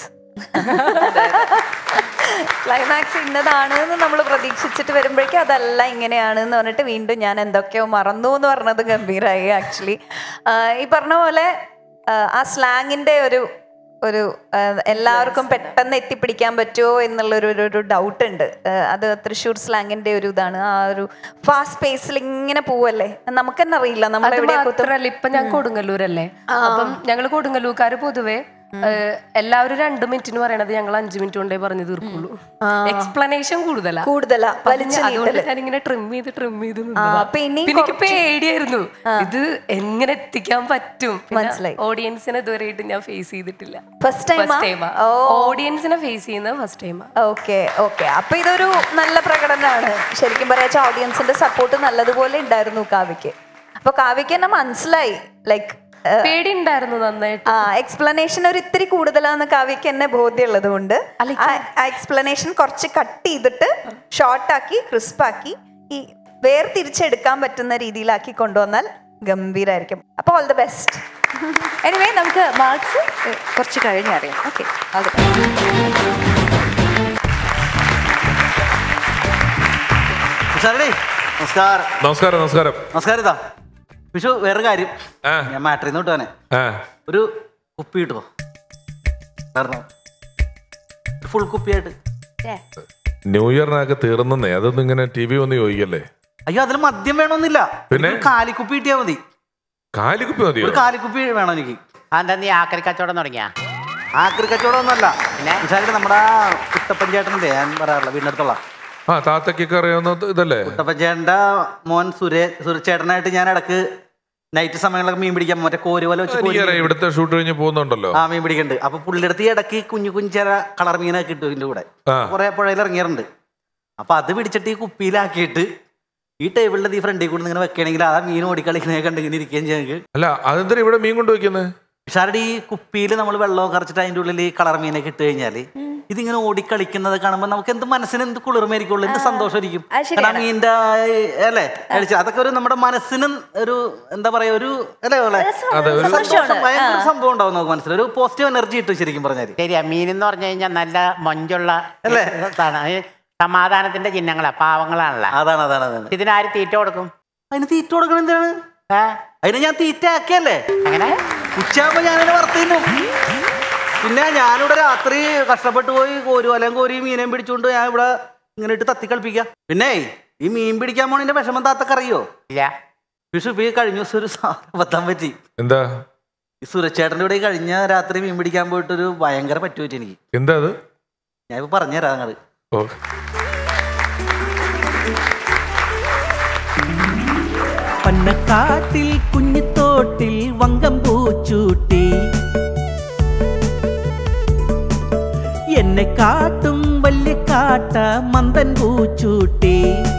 climax ഇന്നതാണ് എന്ന് നമ്മൾ പ്രതീക്ഷിച്ചിട്ട് വരുമ്പോഴേക്കും അതല്ല ഇങ്ങനെയാണ് എന്ന് പറഞ്ഞിട്ട് വീണ്ടും ഞാൻ എന്തൊക്കെയോ മറന്നു എന്ന് പറഞ്ഞത് ഗംഭീരമായി ആക്ച്വലി ഈ പറഞ്ഞ പോലെ ആ, ആ സ്ലാങ്ങിന്റെ ഒരു ഒരു ആ, എല്ലാവർക്കും പെട്ടെന്ന് എത്തിപ്പിടിക്കാൻ പറ്റുമോ എന്നുള്ളൊരു ഒരു- ഒരു ഡൗട്ട് ഉണ്ട് ആ, അത് തൃശ്ശൂർ സ്ലാങ്ങിന്റെ ഒരു ഇതാണ് ആ ഒരു ഫാസ്റ്റ് പേസിൽ ഇങ്ങനെ പോവല്ലേ നമുക്ക് തന്നെ അറിയില്ല നമ്മൾ അത് എവിടെയൊക്കെ മാത്രല്ല ഇപ്പൊ ഞാൻ കൊടുങ്ങല്ലൂരല്ലേ അപ്പം ഞങ്ങള് കൊടുങ്ങല്ലൂർക്കാര് പൊതുവെ ഏഹ്, എല്ലാവരും രണ്ട് മിനിറ്റിന് പറയണത് ഞങ്ങൾ അഞ്ചു മിനിറ്റ് കൊണ്ടേ പറഞ്ഞു തീർക്കുള്ളൂ എക്സ്പ്ലനേഷൻ കൂടുതലാ കൂടുതലാ അപ്പൊ വലിച്ചു ഞാൻ- അതുകൊണ്ട് നീട്ടല് ഞാനിങ്ങനെ ട്രിം ചെയ്ത് ട്രിം ചെയ്ത് ആ, നിന്നതാ. അപ്പൊ ഇനിയും പിന്നെ എനിക്ക് കുറച്ച് പേടിയായിരുന്നു ഇത് എങ്ങനെ എത്തിക്കാൻ പറ്റും മനസ്സിലായി. ഓഡിയൻസിനെ ഇതുവരെയായിട്ട് ഞാൻ ഫേസ് ചെയ്തിട്ടില്ല ഫസ്റ്റ് ടൈമാ ടൈമാ ഓ ഓഡിയൻസിനെ ഫേസ് ചെയ്യുന്നത് ഫസ്റ്റ് ടൈമാ ഓക്കെ ഓക്കെ അപ്പൊ ഇതൊരു നല്ല പ്രകടനമാണ് ശരിക്കും പറയാച്ച ഓഡിയൻസിന്റെ സപ്പോർട്ട് നല്ലതുപോലെ ഉണ്ടായിരുന്നു കാവ്യക്ക് അപ്പൊ കാവ്യക്ക് തന്നെ മനസ്സിലായി ലൈക്ക് പേടി ഉണ്ടായിരുന്നു നന്നായിട്ട് ആ എക്സ്പ്ലനേഷൻ ഒരു ഇത്തിരി കൂടുതലാന്ന് കാവ്യക്ക് എന്നെ ബോധ്യമുള്ളത് കൊണ്ട് അല്ല, ആ എക്സ്പ്ലനേഷൻ കുറച്ച് കട്ട് ചെയ്തിട്ട് ഷോർട്ടാക്കി ക്രിസ്പാക്കി ഈ വേർതിരിച്ചെടുക്കാൻ പറ്റുന്ന രീതിയിലാക്കി കൊണ്ടുവന്നാൽ ഗംഭീരായിരിക്കും അപ്പോൾ ഓൾ ദി ബെസ്റ്റ് എനിവേ നമുക്ക് മാർക്സ് കുറച്ച് കഴിഞ്ഞ് അറിയാം ഓക്കെ സാറേ നമസ്കാരം നമസ്കാരം നമസ്കാരം നമസ്കാരം ഇതാ വിഷു വേറെ കാര്യം ആ. ഞാൻ മാട്രിന്ന് വിട്ടുവാനെ ആ ഒരു കുപ്പി കിട്ടുമോ കാരണം ഫുൾ കുപ്പിയായിട്ട് ന്യൂ ഇയറിനൊക്കെ തീർന്നേ അതൊന്നും ഇങ്ങനെ ടി വി ഒന്ന് ചോദിക്കല്ലേ അയ്യോ അതിൽ മദ്യം വേണമെന്നില്ല പിന്നെ? ഒരു കാലിക്കുപ്പി കിട്ടിയാൽ മതി കാലിക്കുപ്പി മതിയോ ഒരു കാലിക്കുപ്പി വേണം എനിക്ക് അതെന്താ നീ ആക്രി കച്ചവടം തുടങ്ങിയാ ആക്രി കച്ചവടം ഒന്നുമല്ല പിന്നെ? വിശാലിട്ട് നമ്മുടെ കുട്ടപ്പഞ്ചേട്ടനില്ലേ ഞാൻ പറയാറില്ല വീടിനടുത്തുള്ള ആ താത്തക്കൊക്കെ അറിയാവുന്ന ഇതല്ലേ കുട്ടപ്പഞ്ചേട്ടൻ്റെ മോൻ സുരേ സുരച്ചേട്ടനായിട്ട് ഞാൻ ഇടക്ക് നൈറ്റ് സമയങ്ങളിലൊക്കെ മീൻ പിടിക്കാൻ മറ്റേ കോരി പോലെ വെച്ച് കോരി എനിക്കറിയാം ഇവിടുത്തെ ഷൂട്ട് കഴിഞ്ഞ് പോകുന്നുണ്ടല്ലോ ആ മീൻ പിടിക്കുന്നുണ്ട് അപ്പൊ പുള്ളിയുടെ ഇടയ്ക്ക് കുഞ്ഞു കുഞ്ഞു ചില കളർ മീനൊക്കെ കിട്ടും ഇതിന്റെ കൂടെ ആ. കുറെ പുഴയിൽ ഇറങ്ങിയിട്ടുണ്ട് അപ്പൊ അത് പിടിച്ചിട്ട് ഈ കുപ്പിയിലാക്കിയിട്ട് ഈ ടേബിളിന്റെ ഈ ഫ്രണ്ടിൽ കൂടെ ഇങ്ങനെ വെക്കണമെങ്കിൽ ആ മീൻ ഓടിക്കളിക്കുന്നത് കണ്ട് ഇങ്ങനെ ഇരിക്കുകയും ചെയ്യാൻ അല്ല അതെന്തിനാ ഇവിടെ മീൻ കൊണ്ടുവയ്ക്കുന്നത് പക്ഷേ ഈ കുപ്പിയിൽ നമ്മൾ വെള്ളമൊക്കെ കറച്ചിട്ട് അതിന്റെ ഉള്ളിൽ ഈ കളർ മീനൊക്കെ ഇട്ട് കഴിഞ്ഞാൽ ഇതിങ്ങനെ ഓടിക്കളിക്കുന്നത് കാണുമ്പോൾ നമുക്ക് എന്ത് മനസ്സിന് എന്ത് കുളിർമയായിരിക്കുള്ളൂ എന്ത് സന്തോഷമായിരിക്കും അത് ശരിയാണ്. കാരണം ആ മീൻ്റെ ആ ഈ- അല്ലേ അടിച്ച് അതൊക്കെ ഒരു നമ്മുടെ മനസ്സിന് ഒരു എന്താ പറയാ ഒരു അല്ലേ മോളെ? അതെ, ഒരു സന്തോഷം, ഭയങ്കര സംഭവം ഉണ്ടാവും നമുക്ക് മനസ്സിൽ ഒരു പോസിറ്റീവ് എനർജി കിട്ടും ശരിക്കും പറഞ്ഞാൽ ശരിയാ മീൻ എന്ന് പറഞ്ഞു കഴിഞ്ഞാൽ നല്ല മൊഞ്ചുള്ള അല്ലേ? ഇതാണ് അത് സമാധാനത്തിന്റെ ചിഹ്നങ്ങളാ പാവങ്ങളാണല്ലോ അതാണ് അതാണ് അതാണ് ഇതിനാര് തീറ്റ കൊടുക്കും അതിന് തീറ്റ കൊടുക്കണം എന്താണ് ഏ? അതിന് ഞാൻ തീറ്റ ആക്കിയല്ലേ എങ്ങനെ ഉച്ചയാകുമ്പോ ഞാനതിനെ വറുത്തിന്നു പിന്നെ ഞാനിവിടെ രാത്രി കഷ്ടപ്പെട്ട് പോയി കോരുവലയും കോരി മീനെയും പിടിച്ചുകൊണ്ട് ഞാൻ ഇവിടെ ഇങ്ങനെ ഇട്ട് തത്തി കളിപ്പിക്കാം പിന്നെ ഈ മീൻ പിടിക്കാൻ പോണതിന്റെ വിഷമം താത്തക്കറിയോ ഇല്ല വിഷു ഇപ്പൊ ഈ കഴിഞ്ഞ ദിവസം ഒരു സാധനം പത്താൻ പറ്റി എന്താ ഈ സുരച്ചേട്ടൻ്റെ കൂടെ ഈ കഴിഞ്ഞ രാത്രി മീൻ പിടിക്കാൻ പോയിട്ടൊരു ഭയങ്കര പറ്റുപറ്റി എനിക്ക് എന്താ അത് ഞാൻ ഇപ്പൊ പറഞ്ഞുതരാം അങ്ങട് ഓ പന്നക്കാട്ടിൽ കുഞ്ഞിത്തോട്ടിൽ വങ്കം പൂച്ചൂട്ടി എന്നെ കാട്ടും വലിയ കാട്ട മന്ദൻ പൂച്ചൂട്ടി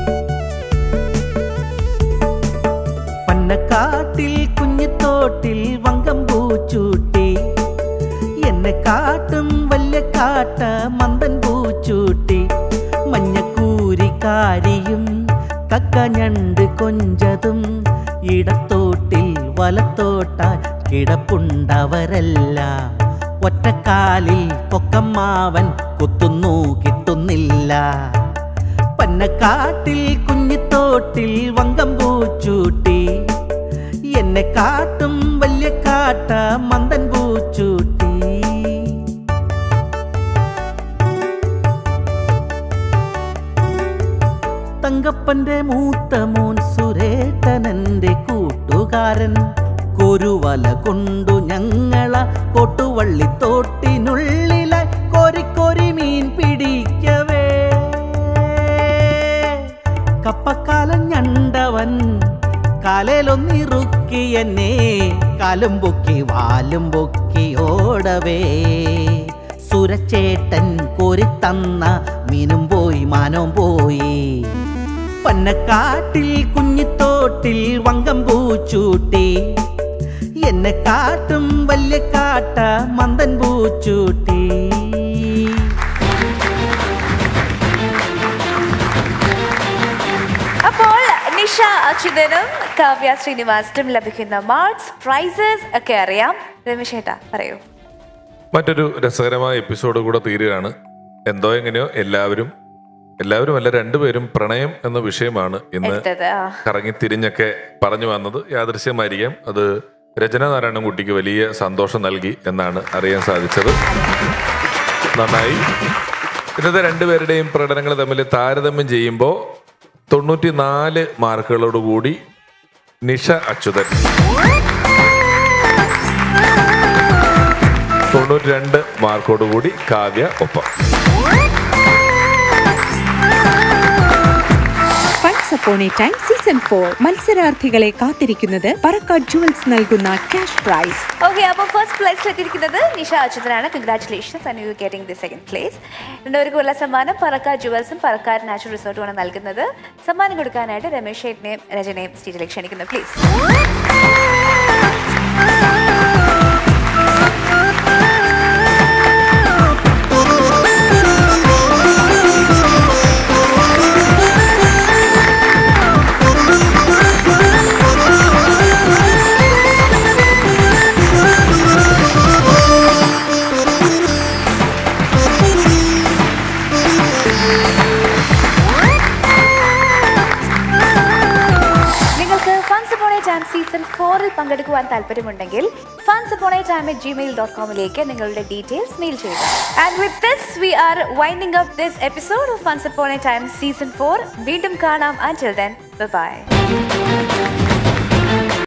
പന്നക്കാട്ടിൽ കുഞ്ഞിത്തോട്ടിൽ വങ്കം പൂച്ചൂട്ടി എന്നെ കാട്ടും വലിയ കാട്ട മന്ദൻ പൂച്ചൂട്ടി മഞ്ഞക്കൂരിക്കാരിയും കക്ക ഞണ്ട് കൊഞ്ചതും ഇടത്തോട്ടിൽ വലത്തോട്ടാൽ കിടപ്പുണ്ടവരെല്ലാം ഒറ്റക്കാലിൽ കൊക്കമ്മാവൻ കുത്തുന്നു കിട്ടുന്നില്ല പന്നക്കാട്ടിൽ കുഞ്ഞിത്തോട്ടിൽ വങ്കം പൂച്ചൂട്ടി എന്നെ കാട്ടും വലിയ കാട്ട മന്ദൻ പൂച്ചൂട്ടി തങ്കപ്പന്റെ മൂത്ത മോൻ സുരേട്ടനന്റെ കൂട്ടുകാരൻ കൊരുവല കൊണ്ടു ഞങ്ങള കൊട്ടുവള്ളി തോട്ടിനുള്ളിലായി കോരിക്കോരി മീൻ പിടിക്കവേ കപ്പക്കാലം ഞണ്ടവൻ കാലയിലൊന്നിറുക്കി എന്നെ കാലും പൊക്കി വാലും പൊക്കി ഓടവേ സുരച്ചേട്ടൻ കോരിത്തന്ന മീനും പോയി മാനവും പോയി പന്നക്കാട്ടിൽ കുഞ്ഞിത്തോട്ടിൽ വങ്കം പൂച്ചൂട്ടി എന്നെ കാട്ടും വലിയ കാട്ട മന്ദൻ പൂച്ചൂട്ടി അപ്പോൾ നിഷ അച്യുതനും കാവ്യ ശ്രീനിവാസനും ലഭിക്കുന്ന മാർക്സ് പ്രൈസസ് ഒക്കെ അറിയാം രമേശ് ഏട്ടാ പറയൂ മറ്റൊരു രസകരമായ എപ്പിസോഡ് കൂടെ തീരുകയാണ് എന്തോ എങ്ങനെയോ എല്ലാവരും എല്ലാവരും അല്ല രണ്ടുപേരും പ്രണയം എന്ന വിഷയമാണ് ഇന്ന് എടുത്തത് ആ കറങ്ങി തിരിഞ്ഞൊക്കെ പറഞ്ഞു വന്നത് യാദൃശ്യമായിരിക്കാം അത് രചന നാരായണൻകുട്ടിക്ക് വലിയ സന്തോഷം നൽകി എന്നാണ് അറിയാൻ സാധിച്ചത് നന്നായി ഇന്നത്തെ രണ്ടുപേരുടെയും പ്രകടനങ്ങൾ തമ്മിൽ താരതമ്യം ചെയ്യുമ്പോൾ തൊണ്ണൂറ്റി നാല് മാർക്കുകളോടുകൂടി നിഷ അച്യുതൻ തൊണ്ണൂറ്റി രണ്ട് മാർക്കോടുകൂടി കാവ്യ ഒപ്പം once upon a time season four മത്സരാർത്ഥികളെ കാത്തിരിക്കുന്നത് പറക്കാട് ജുവൽസ് നൽകുന്ന ക്യാഷ് പ്രൈസ് ഓക്കെ അപ്പോൾ ഫസ്റ്റ് പ്ലേസിൽ എത്തിയിരിക്കുന്നത് നിഷ അച്യുതനാണ് congratulations and you getting the second place രണ്ടുപേർക്കുള്ള സമ്മാനം പറക്കാർ ജുവൽസും പറക്കാർ നാച്ചുറൽ റിസോർട്ടുമാണ് നൽകുന്നത് സമ്മാനം കൊടുക്കാനായിട്ട് രമേശ് ഷേറ്റിനെയും രചനയും സ്റ്റേജിലേക്ക് ക്ഷണിക്കുന്നു പ്ലീസ് നിങ്ങൾക്ക് ഫൺസ് പോണേ ടൈം സീസൺ ഫോറിൽ പങ്കെടുക്കുവാൻ താല്പര്യമുണ്ടെങ്കിൽ funs upon a time at Gmail dot കോമിലേക്ക് നിങ്ങളുടെ ഡീറ്റെയിൽസ് മെയിൽ ചെയ്യുക and with this we are winding up this episode of funs upon a time season four വീണ്ടും കാണാം അൻറ്റിൽ ദെൻ ബൈ